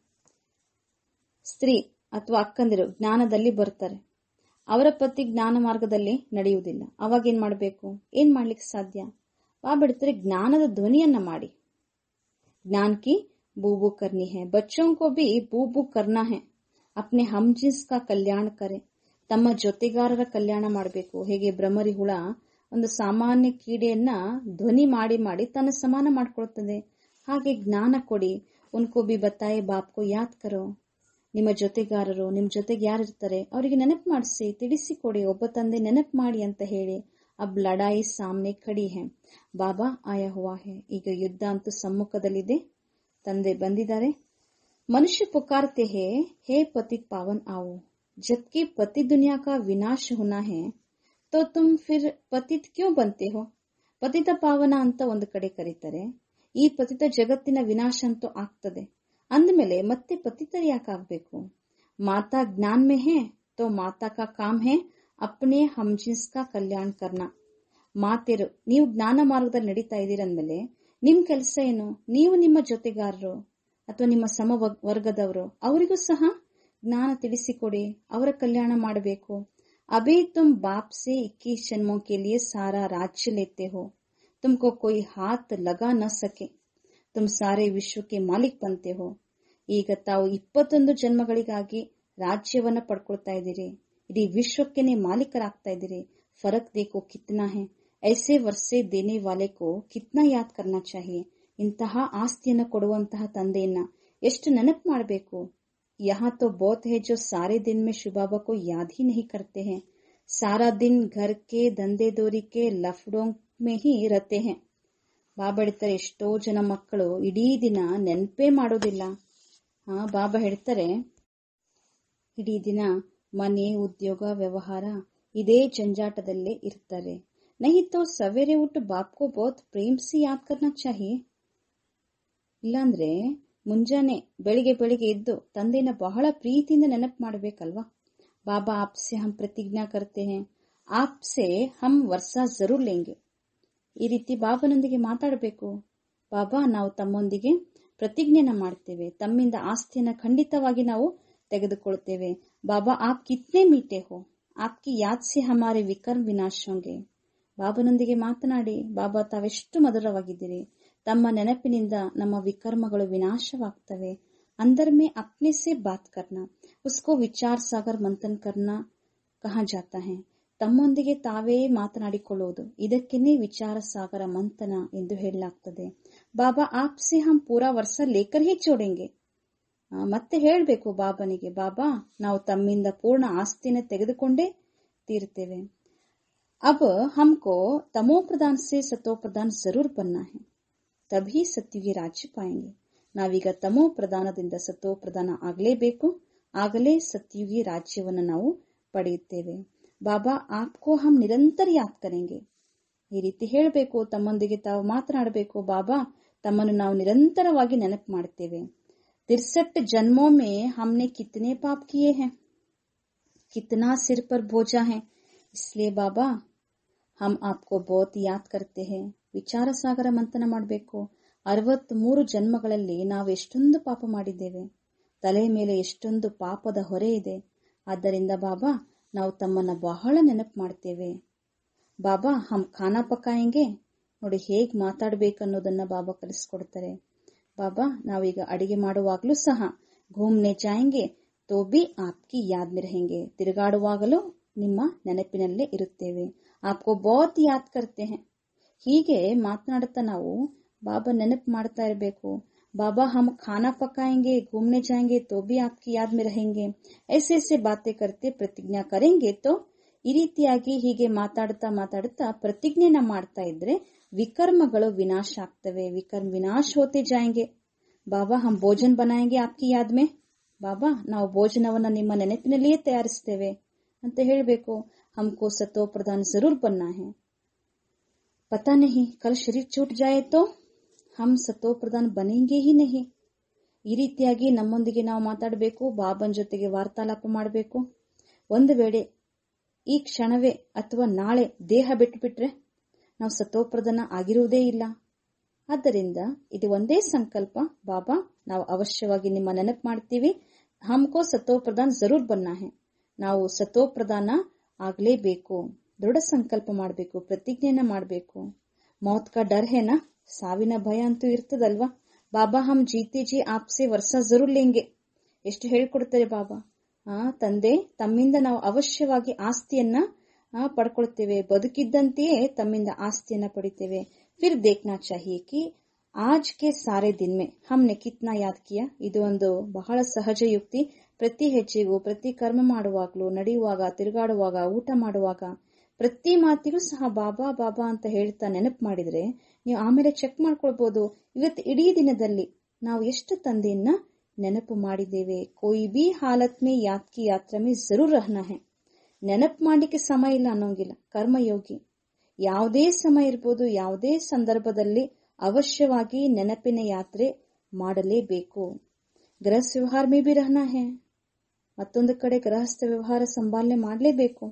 ಸ್ತ್ರೀ ಅಥವಾ ಅಕ್ಕಂದಿರು ಜ್ಞಾನದಲ್ಲಿ ಬರ್ತಾರೆ ಅವರ ಪತಿ ಜ್ಞಾನ ಮಾರ್ಗದಲ್ಲಿ ನಡೆಯುವುದಿಲ್ಲ ಅವಾಗ ಏನ್ ಮಾಡಬೇಕು ಏನ್ ಮಾಡ್ಲಿಕ್ಕೆ ಸಾಧ್ಯ ಬಾಬಿಡ್ತಾರೆ ಜ್ಞಾನದ ಧ್ವನಿಯನ್ನ ಮಾಡಿ ज्ञान की बूबू करनी है बच्चों को भी बूबू करना है अपने हम जिस का ಕಲ್ಯಾಣ ಕರೆ ತಮ್ಮ ಜೊತೆಗಾರರ ಕಲ್ಯಾಣ ಮಾಡಬೇಕು ಹೇಗೆ ಭ್ರಮರಿ ಹುಳ ಒಂದು ಸಾಮಾನ್ಯ ಕೀಡೆಯನ್ನ ಧ್ವನಿ ಮಾಡಿ ಮಾಡಿ ತನ್ನ ಸಮಾನ ಮಾಡ್ಕೊಳ್ತದೆ ಹಾಗೆ ಜ್ಞಾನ ಕೊಡಿ ಉನ್ಕೋ ಬಿ ಬತ್ತಾಯೆ ಬಾಪ್ಕೋ ಯಾದ್ ಕರೋ ನಿಮ್ಮ ಜೊತೆಗಾರರು ನಿಮ್ ಜೊತೆಗೆ ಯಾರಿರ್ತಾರೆ ಅವರಿಗೆ ನೆನಪು ಮಾಡಿಸಿ ತಿಳಿಸಿಕೊಡಿ ಒಬ್ಬ ತಂದೆ ನೆನಪು ಮಾಡಿ ಅಂತ ಹೇಳಿ ಅಬ್ ಲಡಾಯಿ ಸಾಮ್ನೆ ಖಡಿ ಹೆ ಬಾಬಾ ಆಯ ಹುವಾ ಹೆ ಈಗ ಯುದ್ಧ ಅಂತೂ ಸಮ್ಮುಖದಲ್ಲಿದೆ ತಂದೆ ಬಂದಿದ್ದಾರೆ मनुष्य पुकारते हैं हे पतित पावन आओ जबकि पति दुनिया का विनाश होना है तो तुम फिर ಪತಿತ್ ಕ್ಯೂ ಬಂತೆ ಹೋ ಪತಿತ ಪಾವನ ಅಂತ ಒಂದು ಕಡೆ ಕರೀತಾರೆ ಈ ಪತಿತ ಜಗತ್ತಿನ ವಿನಾಶ ಅಂತೂ ಆಗ್ತದೆ ಅಂದಮೇಲೆ ಮತ್ತೆ ಪತಿತರು ಯಾಕಾಗ್ಬೇಕು ಮಾತಾ ಜ್ಞಾನ್ ಮೇ ಹೇ ತೋ ಮಾತಾ ಕಾ ಕಾಮ್ ಹೇ ಅಪ್ನೆ ಹಮ್ಜಿನ್ಸ್ ಕಾ ಕಲ್ಯಾಣ ಕರ್ನ ಮಾತೆರು ನೀವು ಜ್ಞಾನ ಮಾರ್ಗದಲ್ಲಿ ನಡೀತಾ ಇದ್ದೀರಂದ್ಮೇಲೆ ನಿಮ್ ಕೆಲಸ ಏನು ನೀವು ನಿಮ್ಮ ಜೊತೆಗಾರರು ಅಥವಾ ನಿಮ್ಮ ಸಮ ವಗ್- ವರ್ಗದವರು ಅವರಿಗೂ ಸಹ ಜ್ಞಾನ ತಿಳಿಸಿಕೊಡಿ ಅವರ ಕಲ್ಯಾಣ ಮಾಡಬೇಕು ಅಭಿ ತುಮ್ ಬಾಪ್ ಸೆ ಇಕ್ಕೀಸ್ ಜನ್ಮೋं के लिए सारा राज्य लेते हो तुमको कोई हाथ लगा न सके तुम सारे ವಿಶ್ವ के ಮಾಲಿಕ್ बनते हो ಈಗ ತಾವು ಇಪ್ಪತ್ತೊಂದು ಜನ್ಮಗಳಿಗಾಗಿ ರಾಜ್ಯವನ್ನ ಪಡ್ಕೊಳ್ತಾ ಇದ್ದೀರಿ ಇಡೀ ವಿಶ್ವಕ್ಕೆನೆ ಮಾಲೀಕರಾಗ್ತಾ ಇದ್ದೀರಿ ಫರಕ್ ದೇಖೋ ಕಿತ್ನಾ ಹೇ ಐಸೆ ವರ್ಷೆ ದೇನೆ ವಾಲೆ ಕೋ ಕಿತ್ನಾ ಯಾದ್ ಕರ್ನಾ ಚಾಹಿಯೆ ಇಂತಹ ಆಸ್ತಿಯನ್ನು ಕೊಡುವಂತಹ ತಂದೆಯನ್ನ ಎಷ್ಟು ನೆನಪು ಮಾಡಬೇಕು यहाँ तो बहुत है जो सारे दिन में शुबाबा को याद ही नहीं करते हैं सारा दिन घर के धंधे दोरी के लफड़ों में ही रहते हैं ಬಾಬಾ ಹೇಳ್ತಾರೆ ಎಷ್ಟೋ ಜನ ಮಕ್ಕಳು ಇಡೀ ದಿನ ನೆನಪೇ ಮಾಡೋದಿಲ್ಲ ಹಾ ಬಾಬಾ ಹೇಳ್ತಾರೆ ಇಡೀ ದಿನ ಮನೆ ಉದ್ಯೋಗ ವ್ಯವಹಾರ ಇದೇ ಜಂಜಾಟದಲ್ಲೇ ಇರ್ತಾರೆ नहीं तो सवेरे उठ बाप को बहुत प्रेम से याद करना चाहिए ಇಲ್ಲಾಂದ್ರೆ ಮುಂಜಾನೆ ಬೆಳಿಗ್ಗೆ ಬೆಳಿಗ್ಗೆ ಎದ್ದು ತಂದೆನ ಬಹಳ ಪ್ರೀತಿಯಿಂದ ನೆನಪು ಮಾಡಬೇಕಲ್ವಾ ಬಾಬಾ ಆಪ್ಸೆ ಹಮ್ ಪ್ರತಿಜ್ಞಾ ಕರ್ತೆ ಹೇ ಆಪ್ಸೆ ಹಮ್ ವರ್ಷ ಜರೂರ್ ಲೇಂಗೆ ಈ ರೀತಿ ಬಾಬನೊಂದಿಗೆ ಮಾತಾಡಬೇಕು ಬಾಬಾ ನಾವು ತಮ್ಮೊಂದಿಗೆ ಪ್ರತಿಜ್ಞೆನ ಮಾಡ್ತೇವೆ ತಮ್ಮಿಂದ ಆಸ್ತಿಯನ್ನ ಖಂಡಿತವಾಗಿ ನಾವು ತೆಗೆದುಕೊಳ್ತೇವೆ ಬಾಬಾ ಆಪ್ ಕಿತ್ನೆ ಮೀಟೆ ಹೋ ಆಪ್ಕಿ ಯಾದ್ ಸೆ ಹಮಾರೆ ವಿಕರ್ಮ್ ವಿನಾಶ್ ಹೋಂಗೆ ಬಾಬನೊಂದಿಗೆ ಮಾತನಾಡಿ ಬಾಬಾ ತಾವೆಷ್ಟು ಮಧುರವಾಗಿದ್ದೀರಿ ತಮ್ಮ ನೆನಪಿನಿಂದ ನಮ್ಮ ವಿಕರ್ಮಗಳು ವಿನಾಶವಾಗ್ತವೆ ಅಂದರ್ ಮೇ ಅಪ್ನೆ ಸೆ ಬಾತ್ ಕರ್ನಾ ಉಸ್ಕೋ ವಿಚಾರ್ ಸಾಗರ್ ಮಂಥನ್ ಕರ್ನಾ ಕಹಾ ಜಾತಾ ಹೇ ತಮ್ಮೊಂದಿಗೆ ತಾವೇ ಮಾತನಾಡಿಕೊಳ್ಳುವುದು ಇದಕ್ಕೇನೆ ವಿಚಾರ ಸಾಗರ ಮಂಥನ ಎಂದು ಹೇಳಲಾಗ್ತದೆ ಬಾಬಾ ಆಪ್ಸೆ ಹಮ್ ಪೂರಾ ವರ್ಷ ಲೇಕರ್ ಹಿ ಚೋಡೆಂಗೆ ಆ, ಮತ್ತೆ ಹೇಳಬೇಕು ಬಾಬನಿಗೆ ಬಾಬಾ ನಾವು ತಮ್ಮಿಂದ ಪೂರ್ಣ ಆಸ್ತಿನ ತೆಗೆದುಕೊಂಡೇ ತೀರ್ತೇವೆ अब हमको तमो प्रदान से सतो प्रदान जरूर बनना है तभी ಸತ್ಯುಗಿ ರಾಜ್ಯ ಪಾಯಂಗೆ ನಾವೀಗ ತಮೋ ಪ್ರದಾನದಿಂದ ಸತೋ ಪ್ರದಾನ ಆಗಲೇಬೇಕು ಆಗಲೇ ಸತ್ಯುಗಿ ರಾಜ್ಯವನ್ನು ನಾವು ಪಡೆಯುತ್ತೇವೆ ಬಾಬಾ ಆಪ್ಕೋ ಹಮ್ ನಿರಂತರ ಯಾದ್ ಕರೆಂಗೆ ಈ ರೀತಿ ಹೇಳಬೇಕು ತಮ್ಮೊಂದಿಗೆ ತಾವು ಮಾತನಾಡಬೇಕು ಬಾಬಾ ತಮ್ಮನ್ನು ನಾವು ನಿರಂತರವಾಗಿ ನೆನಪು ಮಾಡ್ತೇವೆ तिरसठ जन्मों में हमने कितने पाप किए हैं कितना सिर पर बोझा है इसलिए बाबा हम आपको बहुत याद करते हैं ವಿಚಾರ ಸಾಗರ ಮಂಥನ ಮಾಡಬೇಕು ಅರವತ್ತ್ ಮೂರು ಜನ್ಮಗಳಲ್ಲಿ ನಾವು ಎಷ್ಟೊಂದು ಪಾಪ ಮಾಡಿದ್ದೇವೆ ತಲೆ ಮೇಲೆ ಎಷ್ಟೊಂದು ಪಾಪದ ಹೊರೆ ಇದೆ ಆದ್ದರಿಂದ ಬಾಬಾ ನಾವು ತಮ್ಮನ್ನ ಬಹಳ ನೆನಪು ಮಾಡ್ತೇವೆ ಬಾಬಾ ಹಮ್ ಖಾನಾ ಪಕಾಯಂಗೆ ನೋಡಿ ಹೇಗ್ ಮಾತಾಡ್ಬೇಕನ್ನೋದನ್ನ ಬಾಬಾ ಕಲಿಸ್ಕೊಡ್ತಾರೆ ಬಾಬಾ ನಾವೀಗ ಅಡಿಗೆ ಮಾಡುವಾಗಲೂ ಸಹ ಘೂಮ್ನೆ ಜಾಯಂಗೆ ತೋ ಬಿ ಆಪ್ಕಿ ಯಾದ್ ಮೇ रहेंगे ತಿರುಗಾಡುವಾಗಲೂ ನಿಮ್ಮ ನೆನಪಿನಲ್ಲೇ ಇರುತ್ತೇವೆ ಆಪ್ಕೋ ಬಹುತ್ ಯಾದ್ ಕರ್ತೆ ಹೇ ಹೀಗೆ ಮಾತನಾಡುತ್ತಾ ನಾವು ಬಾಬಾ ನೆನಪು ಮಾಡ್ತಾ ಇರಬೇಕು ಬಾಬಾ ಹಮ್ ಖಾನಾ ಪಕಾಯಂಗೆ ಘೂಮ್ನೆ ಜಾಯಂಗೆ ತೋ ಬಿ ಆಪ್ಕಿ ಯಾದ್ ಮೇ रहेंगे ऐसे ऐसे बातें करते ಪ್ರತಿಜ್ಞಾ ಕರೆಂಗೆ ತೋ ಈ ರೀತಿಯಾಗಿ ಹೀಗೆ ಮಾತಾಡುತ್ತಾ ಮಾತಾಡುತ್ತಾ ಪ್ರತಿಜ್ಞೆನ ಮಾಡ್ತಾ ಇದ್ರೆ ವಿಕರ್ಮಗಳು ವಿನಾಶ ಆಗ್ತವೆ ವಿಕರ್ಮ ವಿನಾಶ ಹೋತೆ ಜಾಯಂಗೆ ಬಾಬಾ ಹಮ್ ಭೋಜನ್ ಬನಾಯಂಗೆ ಆಪ್ಕಿ ಯಾದ್ ಮೇ ಬಾಬಾ ನಾವು ಭೋಜನವನ್ನ ನಿಮ್ಮ ನೆನಪಿನಲ್ಲಿಯೇ ತಯಾರಿಸ್ತೇವೆ ಅಂತ ಹೇಳಬೇಕು ಹಮ್ಕೋ ಸತೋ ಪ್ರಧಾನ್ ಜರೂರ್ ಬನ್ನ ಹೇ पता नहीं कल शरीर छूट जाए तो हम ಸತೋ ಪ್ರಧಾನ್ ಬನೆಂಗೆ ಹಿ ನಹಿ ಈ ರೀತಿಯಾಗಿ ನಮ್ಮೊಂದಿಗೆ ನಾವು ಮಾತಾಡಬೇಕು ಬಾಬನ್ ಜೊತೆಗೆ ವಾರ್ತಾಲಾಪ ಮಾಡಬೇಕು ಒಂದು ವೇಳೆ ಈ ಕ್ಷಣವೇ ಅಥವಾ ನಾಳೆ ದೇಹ ಬಿಟ್ಟುಬಿಟ್ರೆ ನಾವು ಸತೋಪ್ರಧಾನ ಆಗಿರುವುದೇ ಇಲ್ಲ ಆದ್ದರಿಂದ ಇದು ಒಂದೇ ಸಂಕಲ್ಪ ಬಾಬಾ ನಾವು ಅವಶ್ಯವಾಗಿ ನಿಮ್ಮ ನೆನಪು ಮಾಡ್ತೀವಿ ಹಮ್ಕೋ ಸತೋಪ್ರಧಾನ್ ಜರೂರ್ ಬನ್ನ ಹೇ ನಾವು ಸತೋಪ್ರಧಾನ ಆಗ್ಲೇಬೇಕು ದೃಢ ಸಂಕಲ್ಪ ಮಾಡಬೇಕು ಪ್ರತಿಜ್ಞೆನ ಮಾಡಬೇಕು ಮೌತ್ ಕಾ ಡರ್ ಹೇನಾ ಸಾವಿನ ಭಯ ಅಂತೂ ಇರ್ತದಲ್ವಾ ಬಾಬಾ ಹಮ್ ಜೀತೆ ಜಿ ಆಪ್ಸೆ ವರ್ಷ ಜರೂರ್ ಲೇಂಗೆ ಎಷ್ಟು ಹೇಳ್ಕೊಡ್ತಾರೆ ಬಾಬಾ ಆ ತಂದೆ ತಮ್ಮಿಂದ ನಾವು ಅವಶ್ಯವಾಗಿ ಆಸ್ತಿಯನ್ನ ಆ, ಪಡ್ಕೊಳ್ತೇವೆ ಬದುಕಿದ್ದಂತೆಯೇ ತಮ್ಮಿಂದ ಆಸ್ತಿಯನ್ನ ಪಡಿತೇವೆ ಫಿರ್ ದೇಖ್ನಾ ಚಾಹಿಯೆ ಕಿ ಆಜ್ ಕೆ ಸಾರೆ ದಿನ್ ಮೇ ಹಮ್ನೆ ಕಿತ್ನಾ ಯಾದ್ ಕಿಯಾ ಇದು ಒಂದು ಬಹಳ ಸಹಜ ಯುಕ್ತಿ ಪ್ರತಿ ಹೆಜ್ಜೆಗೂ ಪ್ರತಿ ಕರ್ಮ ಮಾಡುವಾಗಲೂ ನಡೆಯುವಾಗ ತಿರುಗಾಡುವಾಗ ಊಟ ಮಾಡುವಾಗ ಪ್ರತಿ ಮಾತಿಗೂ ಸಹ ಬಾಬಾ ಬಾಬಾ ಅಂತ ಹೇಳ್ತಾ ನೆನಪು ಮಾಡಿದ್ರೆ ನೀವು ಆಮೇಲೆ ಚೆಕ್ ಮಾಡ್ಕೊಳ್ಬಹುದು ಇವತ್ತು ಇಡೀ ದಿನದಲ್ಲಿ ನಾವು ಎಷ್ಟು ತಂದೆಯನ್ನ ನೆನಪು ಮಾಡಿದ್ದೇವೆ ಕೋಯಿ ಬಿ ಹಾಲತ್ ಮೇ ಯಾದ್ ಕಿ ಯಾತ್ರಾ ಮೇ ಜರೂರ್ ರಹನಾ ಹೇ ನೆನಪು ಮಾಡ್ಲಿಕ್ಕೆ ಸಮಯ ಇಲ್ಲ ಅನ್ನೋಂಗಿಲ್ಲ ಕರ್ಮಯೋಗಿ ಯಾವುದೇ ಸಮಯ ಇರ್ಬೋದು ಯಾವುದೇ ಸಂದರ್ಭದಲ್ಲಿ ಅವಶ್ಯವಾಗಿ ನೆನಪಿನ ಯಾತ್ರೆ ಮಾಡಲೇಬೇಕು ಗೃಹಸ್ಥ ವ್ಯವಹಾರ ಮೇ ಬಿ ರಹನಾ ಹೇ ಮತ್ತೊಂದು ಕಡೆ ಗೃಹಸ್ಥ ವ್ಯವಹಾರ ಸಂಭಾಲನೆ ಮಾಡಲೇಬೇಕು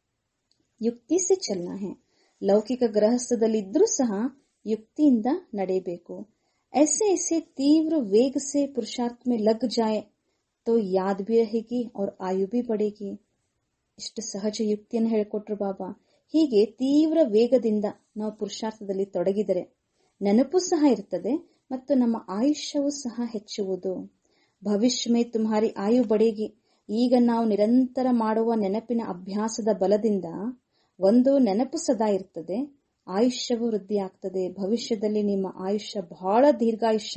ಯುಕ್ತಿ ಸೆ ಚಲ್ನಾ ಹೇ ಲೌಕಿಕ ಗೃಹಸ್ಥದಲ್ಲಿದ್ರೂ ಸಹ ಯುಕ್ತಿಯಿಂದ ನಡೆಯಬೇಕು ऐसे ऐसे तीव्र वेग से पुरुषार्थ में लग जाए तो याद भी रहेगी और आयु भी बढ़ेगी ಇಷ್ಟು ಸಹಜ ಯುಕ್ತಿಯನ್ನು ಹೇಳಿಕೊಟ್ರು ಬಾಬಾ ಹೀಗೆ ತೀವ್ರ ವೇಗದಿಂದ ನಾವು ಪುರುಷಾರ್ಥದಲ್ಲಿ ತೊಡಗಿದರೆ ನೆನಪು ಸಹ ಇರ್ತದೆ ಮತ್ತು ನಮ್ಮ ಆಯುಷ್ಯವೂ ಸಹ ಹೆಚ್ಚುವುದು ಭವಿಷ್ಯ ಮೇ ತುಮ್ಹಾರಿ ಆಯು ಬಡೇಗಿ ಈಗ ನಾವು ನಿರಂತರ ಮಾಡುವ ನೆನಪಿನ ಅಭ್ಯಾಸದ ಬಲದಿಂದ ಒಂದು ನೆನಪು ಸದಾ ಇರ್ತದೆ ಆಯುಷ್ಯವು ವೃದ್ಧಿ ಆಗ್ತದೆ ಭವಿಷ್ಯದಲ್ಲಿ ನಿಮ್ಮ ಆಯುಷ್ಯ ಬಹಳ ದೀರ್ಘಾಯುಷ್ಯ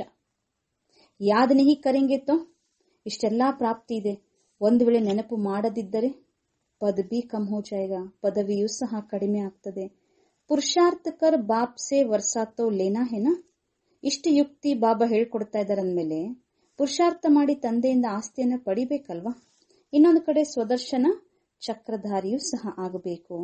ಯಾದ್ ನಿಹಿ ಕರೆಂಗೆ ತೋ ಇಷ್ಟೆಲ್ಲಾ ಪ್ರಾಪ್ತಿ ಇದೆ ಒಂದು ವೇಳೆ ನೆನಪು ಮಾಡದಿದ್ದರೆ ಪದವಿ ಕಮ್ ಹೋ ಜಾಯಗ ಪದವಿಯೂ ಸಹ ಕಡಿಮೆ ಆಗ್ತದೆ ಪುರುಷಾರ್ಥ ಕರ್ ಬಾಪ್ ಸೆ ವರ್ಸಾತೋ ಲೇನಾ ಹೆನಾ ಇಷ್ಟು ಯುಕ್ತಿ ಬಾಬಾ ಹೇಳ್ಕೊಡ್ತಾ ಇದ್ದಾರೆ ಅಂದ್ಮೇಲೆ ಪುರುಷಾರ್ಥ ಮಾಡಿ ತಂದೆಯಿಂದ ಆಸ್ತಿಯನ್ನ ಪಡಿಬೇಕಲ್ವಾ ಇನ್ನೊಂದು ಕಡೆ ಸ್ವದರ್ಶನ ಚಕ್ರಧಾರಿಯೂ ಸಹ ಆಗಬೇಕು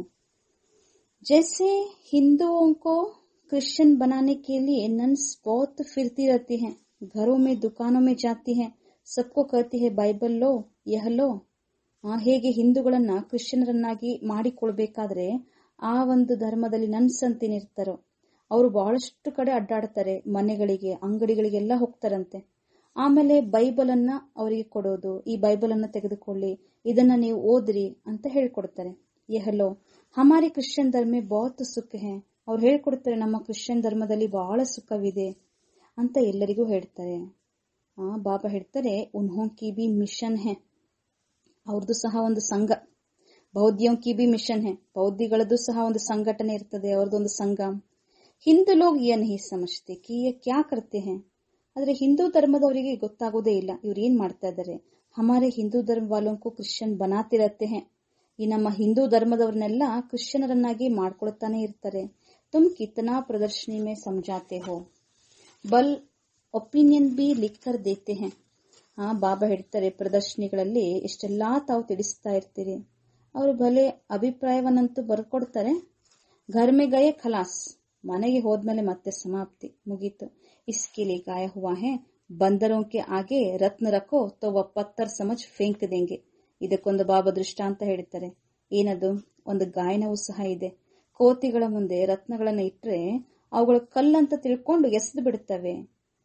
जैसे हिंदुओं को क्रिश्चियन बनाने के लिए नन्स बहुत फिरती रहती हैं घरों में दुकानों में जाती हैं सबको कहती है ಬೈಬಲ್ ಲೋ ಯಹ ಲೋ ಆ, ಹೇಗೆ ಹಿಂದೂಗಳನ್ನ ಕ್ರಿಶ್ಚಿಯನರನ್ನಾಗಿ ಮಾಡಿಕೊಳ್ಬೇಕಾದ್ರೆ ಆ ಒಂದು ಧರ್ಮದಲ್ಲಿ ನನ್ಸ್ ಅಂತೇನಿರ್ತಾರೋ ಅವರು ಬಹಳಷ್ಟು ಕಡೆ ಅಡ್ಡಾಡ್ತಾರೆ ಮನೆಗಳಿಗೆ ಅಂಗಡಿಗಳಿಗೆಲ್ಲ ಹೋಗ್ತಾರಂತೆ ಆಮೇಲೆ ಬೈಬಲ್ ಅನ್ನ ಅವರಿಗೆ ಕೊಡೋದು ಈ ಬೈಬಲ್ ಅನ್ನ ತೆಗೆದುಕೊಳ್ಳಿ ಇದನ್ನ ನೀವು ಓದ್ರಿ ಅಂತ ಹೇಳ್ಕೊಡ್ತಾರೆ ಯಹಲೋ ಹಮಾರಿ ಕ್ರಿಶ್ಚಿಯನ್ ಧರ್ಮ ಬಹುತ್ ಸುಖ ಹೇ ಅವ್ರು ಹೇಳ್ಕೊಡ್ತಾರೆ ನಮ್ಮ ಕ್ರಿಶ್ಚಿಯನ್ ಧರ್ಮದಲ್ಲಿ ಬಹಳ ಸುಖವಿದೆ ಅಂತ ಎಲ್ಲರಿಗೂ ಹೇಳ್ತಾರೆ ಆ ಬಾಬಾ ಹೇಳ್ತಾರೆ ಉನ್ಹೋಂ ಕಿ ಬಿ ಮಿಷನ್ ಹೇ ಅವ್ರದ್ದು ಸಹ ಒಂದು ಸಂಘ ಬೌದ್ಧಿಯೋಂ ಕಿ ಬಿ ಮಿಷನ್ ಹೇ ಬೌದ್ಧಿಗಳದ್ದು ಸಹ ಒಂದು ಸಂಘಟನೆ ಇರ್ತದೆ ಅವ್ರದ್ದೊಂದು ಸಂಘ ಹಿಂದೂ ಲೋಗ್ ಯೇ ನಹಿ ಸಮಜ್ತೆ ಕಿ ಯೇ ಕ್ಯಾ ಕರ್ತೆ ಹೇ ಆದ್ರೆ ಹಿಂದೂ ಧರ್ಮದವರಿಗೆ ಗೊತ್ತಾಗೋದೇ ಇಲ್ಲ ಇವ್ರು ಏನ್ ಮಾಡ್ತಾ ಇದ್ದಾರೆ ಹಮಾರೆ ಹಿಂದೂ ಧರ್ಮ ವಾಲೋಂಕು ಕ್ರಿಶ್ಚಿಯನ್ ಬನಾತಿರತ್ತೆ ಹೇ ಈ ನಮ್ಮ ಹಿಂದೂ ಧರ್ಮದವ್ರನ್ನೆಲ್ಲ ಕ್ರಿಶ್ಚಿಯನರನ್ನಾಗಿ ಮಾಡ್ಕೊಳ್ತಾನೆ ಇರ್ತಾರೆ ತುಮ್ ಕಿತನಾ ಪ್ರದರ್ಶನಿ ಮೇ ಸಮಜಾತೆ ಹೋ ಬಲ್ ಒಪಿನಿಯನ್ ಬಿ ಲಿಕ್ಕರ್ ದೇತೆ ಹೇ ಹಾ ಬಾಬಾ ಹೇಳ್ತಾರೆ ಪ್ರದರ್ಶನಿಗಳಲ್ಲಿ ಎಷ್ಟೆಲ್ಲಾ ತಾವು ತಿಳಿಸ್ತಾ ಇರ್ತೀರಿ ಅವರು ಭಲೆ ಅಭಿಪ್ರಾಯವನ್ನಂತೂ ಬರ್ಕೊಡ್ತಾರೆ ಘರ್ ಮೇ ಗಯೆ ಖಲಾಸ್ ಮನೆಗೆ ಹೋದ್ಮೇಲೆ ಮತ್ತೆ ಸಮಾಪ್ತಿ ಮುಗೀತು ಇಸ್ಕೆ ಲಿಯೆ ಗಾಯ ಹುವಾ ಹೇ ಬಂದರೋं के आगे रत्न रखो तो वह पत्थर समझ फेंक देंगे ಇದಕ್ಕೊಂದು ಬಾಬಾ ದೃಷ್ಟಾಂತ ಹೇಳ್ತಾರೆ ಏನದು ಒಂದು ಗಾಯನವೂ ಸಹ ಇದೆ ಕೋತಿಗಳ ಮುಂದೆ ರತ್ನಗಳನ್ನ ಇಟ್ರೆ ಅವುಗಳು ಕಲ್ಲಂತ ತಿಳ್ಕೊಂಡು ಎಸೆದು ಬಿಡುತ್ತವೆ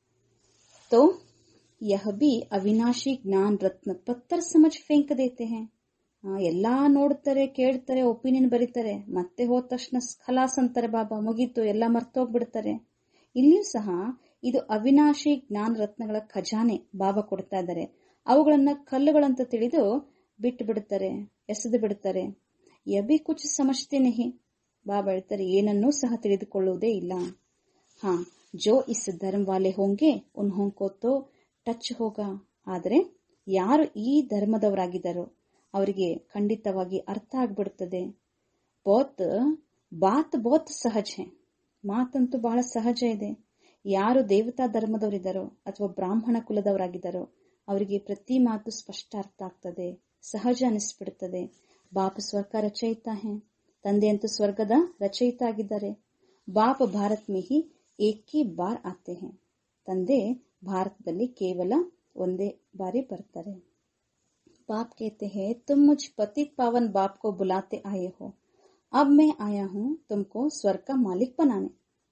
तो यह भी ಅವಿನಾಶಿ ಜ್ಞಾನ್ ರತ್ನ ಪತ್ತರ್ ಸಮಜ್ ಫೇಂಕ್ ದೇತೆ ಹೇ ಆ, ಎಲ್ಲಾ ನೋಡ್ತಾರೆ ಕೇಳ್ತಾರೆ ಒಪಿನಿಯನ್ ಬರೀತಾರೆ ಮತ್ತೆ ಹೋದ ತಕ್ಷಣ ಖಲಾಸ್ ಅಂತಾರೆ ಬಾಬಾ ಮುಗೀತು ಎಲ್ಲ ಮರ್ತೋಗ್ಬಿಡ್ತಾರೆ ಇಲ್ಲಿಯೂ ಸಹ ಇದು ಅವಿನಾಶಿ ಜ್ಞಾನ ರತ್ನಗಳ ಖಜಾನೆ ಬಾಬಾ ಕೊಡ್ತಾ ಇದ್ದಾರೆ ಅವುಗಳನ್ನ ಕಲ್ಲುಗಳಂತ ತಿಳಿದು ಬಿಟ್ಟು ಬಿಡುತ್ತಾರೆ ಎಸೆದು ಬಿಡುತ್ತಾರೆ ಯಬಿ ಕುಚ್ ಸಮಜ್ತೆ ನಹಿ ಬಾಬಾ ಹೇಳ್ತಾರೆ ಏನನ್ನೂ ಸಹ ತಿಳಿದುಕೊಳ್ಳುವುದೇ ಇಲ್ಲ ಹಾ ಜೋ ಇಸ್ ಧರ್ಮ ವಾಲೆ ಹೋಂಗೆ ಉನ್ಹೋಂ ಕೋ ತೋ ಟಚ್ ಹೋಗ ಆದರೆ ಯಾರು ಈ ಧರ್ಮದವರಾಗಿದ್ದಾರೋ ಅವರಿಗೆ ಖಂಡಿತವಾಗಿ ಅರ್ಥ ಆಗ್ಬಿಡುತ್ತದೆ ಬಹುತ್ ಬಾತ್ ಬಹುತ್ ಸಹಜ ಹೇ ಮಾತಂತೂ ಬಹಳ ಸಹಜ ಇದೆ ಯಾರು ದೇವತಾ ಧರ್ಮದವರಿದ್ದಾರೋ ಅಥವಾ ಬ್ರಾಹ್ಮಣ ಕುಲದವರಾಗಿದ್ದಾರೋ ಅವರಿಗೆ ಪ್ರತಿ ಮಾತು ಸ್ಪಷ್ಟ ಅರ್ಥ ಆಗ್ತದೆ ಸಹಜ ಅನಿಸ್ಬಿಡುತ್ತದೆ ಬಾಪ ಸ್ವರ್ಗ ರಚಯಿತ ಹೇ ತಂದೆಯಂತೂ ಸ್ವರ್ಗದ ರಚಯಿತ ಆಗಿದ್ದಾರೆ ಬಾಪ ಭಾರತ್ ಮೇ ಹಿ ಏಕಿ ಬಾರ್ ಆತೆ ಹೇ ತಂದೆ ಭಾರತದಲ್ಲಿ ಕೇವಲ ಒಂದೇ ಬಾರಿ ಬರ್ತಾರೆ बाप कहते हैं तुम मुझ पतित पावन बाप को बुलाते आए हो अब मैं आया हूँ तुमको स्वर्ग का मालिक बनाने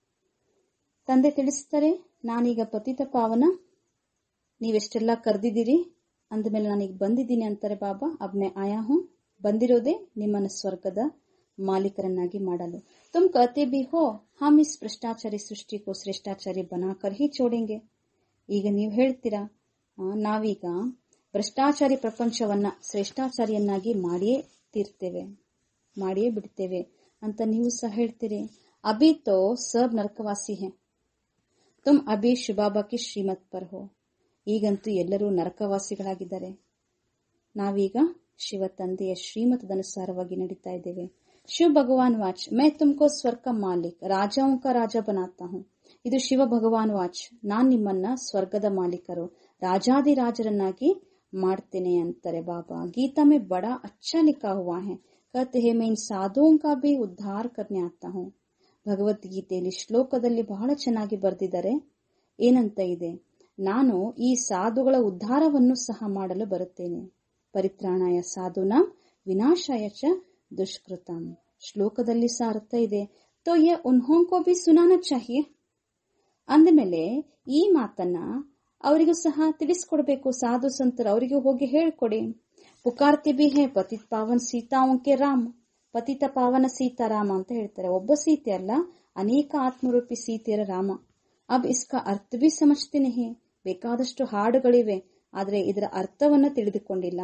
ತಂದೆ ತಿಳಿಸ್ತಾರೆ ನಾನೀಗ ಪತಿತ ಪಾವನ ನೀವೆಷ್ಟೆಲ್ಲ ಕರೆದಿದ್ದೀರಿ ಅಂದಮೇಲೆ ನಾನೀಗ ಬಂದಿದ್ದೀನಿ ಅಂತಾರೆ ಬಾಬಾ ಅಬ್ ಮೇ ಆಯಾ ಹೂಂ ಬಂದಿರೋದೇ ನಿಮ್ಮನ್ನ ಸ್ವರ್ಗದ ಮಾಲೀಕರನ್ನಾಗಿ ಮಾಡಲು ತುಮ್ ಕತೆ ಬಿ ಹೋ ಹಮ್ ಇಸ್ ಭ್ರಷ್ಟಾಚಾರಿ ಸೃಷ್ಟಿ ಕೋ ಶ್ರೇಷ್ಠಾಚಾರಿ ಬನಾಕರ್ ಹಿ ಚೋಡೆಂಗೆ ಈಗ ನೀವು ಹೇಳ್ತೀರಾ ಆ, ನಾವೀಗ ಭ್ರಷ್ಟಾಚಾರಿ ಪ್ರಪಂಚವನ್ನ ಶ್ರೇಷ್ಠಾಚಾರಿಯನ್ನಾಗಿ ಮಾಡಿಯೇ ತೀರ್ತೇವೆ ಮಾಡಿಯೇ ಬಿಡ್ತೇವೆ ಅಂತ ನೀವು ಸಹ ಹೇಳ್ತೀರಿ ಅಭಿ ತೋ ಸಬ್ ನರಕವಾಸಿ ಹೇ ತುಮ್ ಅಭಿ ಶಿಬಾಬಾ ಕಿ ಶ್ರೀಮತ್ ಪರ್ ಹೋ ಈಗಂತೂ ಎಲ್ಲರೂ ನರಕವಾಸಿಗಳಾಗಿದ್ದಾರೆ ನಾವೀಗ ಶಿವ ತಂದೆಯ ಶ್ರೀಮತದನುಸಾರವಾಗಿ ನಡೀತಾ ಇದ್ದೇವೆ ಶಿವ ಭಗವಾನ್ ವಾಚ್ ಮೈ ತುಮ್ಕೋ ಸ್ವರ್ಗ ಕಾ ಮಾಲಿಕ್ ರಾಜಾओं का ರಾಜ ಬನಾತಾ ಹೂಂ ಇದು ಶಿವ ಭಗವಾನ್ ವಾಚ್ ನಾನ್ ನಿಮ್ಮನ್ನ ಸ್ವರ್ಗದ ಮಾಲೀಕರು ರಾಜಾದಿರಾಜರನ್ನಾಗಿ ಮಾಡ್ತೇನೆ ಅಂತಾರೆ ಬಾಬಾ ಗೀತಾ में बड़ा अच्छा लिखा हुआ है कहते हैं मैं इन साधुओं का भी उद्धार करने आता हूँ ಭಗವದ್ಗೀತೆಯಲ್ಲಿ ಶ್ಲೋಕದಲ್ಲಿ ಬಹಳ ಚೆನ್ನಾಗಿ ಬರೆದಿದ್ದಾರೆ ಏನಂತ ಇದೆ ನಾನು ಈ ಸಾಧುಗಳ ಉದ್ಧಾರವನ್ನು ಸಹ ಮಾಡಲು ಬರುತ್ತೇನೆ ಪರಿತ್ರಾಣಾಯ ಸಾಧುನ ವಿನಾಶಾಯ ಚ ದುಷ್ಕೃತಂ ಶ್ಲೋಕದಲ್ಲಿ ಸಹ ಅರ್ಥ ಇದೆ ತೋ ಯ ಉನ್ಹೋಂಕೋ ಬಿ ಸುನಾನ ಚಾಹಿಯೆ ಅಂದಮೇಲೆ ಈ ಮಾತನ್ನ ಅವರಿಗೂ ಸಹ ತಿಳಿಸ್ಕೊಡ್ಬೇಕು ಸಾಧು ಸಂತರು ಅವರಿಗೂ ಹೋಗಿ ಹೇಳ್ಕೊಡಿ ಪುಕಾರ್ತಿ ಬಿ ಹೇ ಪತಿತ್ ಪಾವನ್ ಸೀತಾವಂಕೆ ರಾಮ್ ಪತಿತ ಪಾವನ ಸೀತಾರಾಮ ಅಂತ ಹೇಳ್ತಾರೆ ಒಬ್ಬ ಸೀತೆ ಅಲ್ಲ ಅನೇಕ ಆತ್ಮರೂಪಿ ಸೀತೆಯರ ರಾಮ ಅಬ್ ಇಸ್ಕಾ ಅರ್ಥ ಬಿ ಸಮಜ್ತೀನಿ ಹೇ ಬೇಕಾದಷ್ಟು ಹಾಡುಗಳಿವೆ ಆದರೆ ಇದರ ಅರ್ಥವನ್ನ ತಿಳಿದುಕೊಂಡಿಲ್ಲ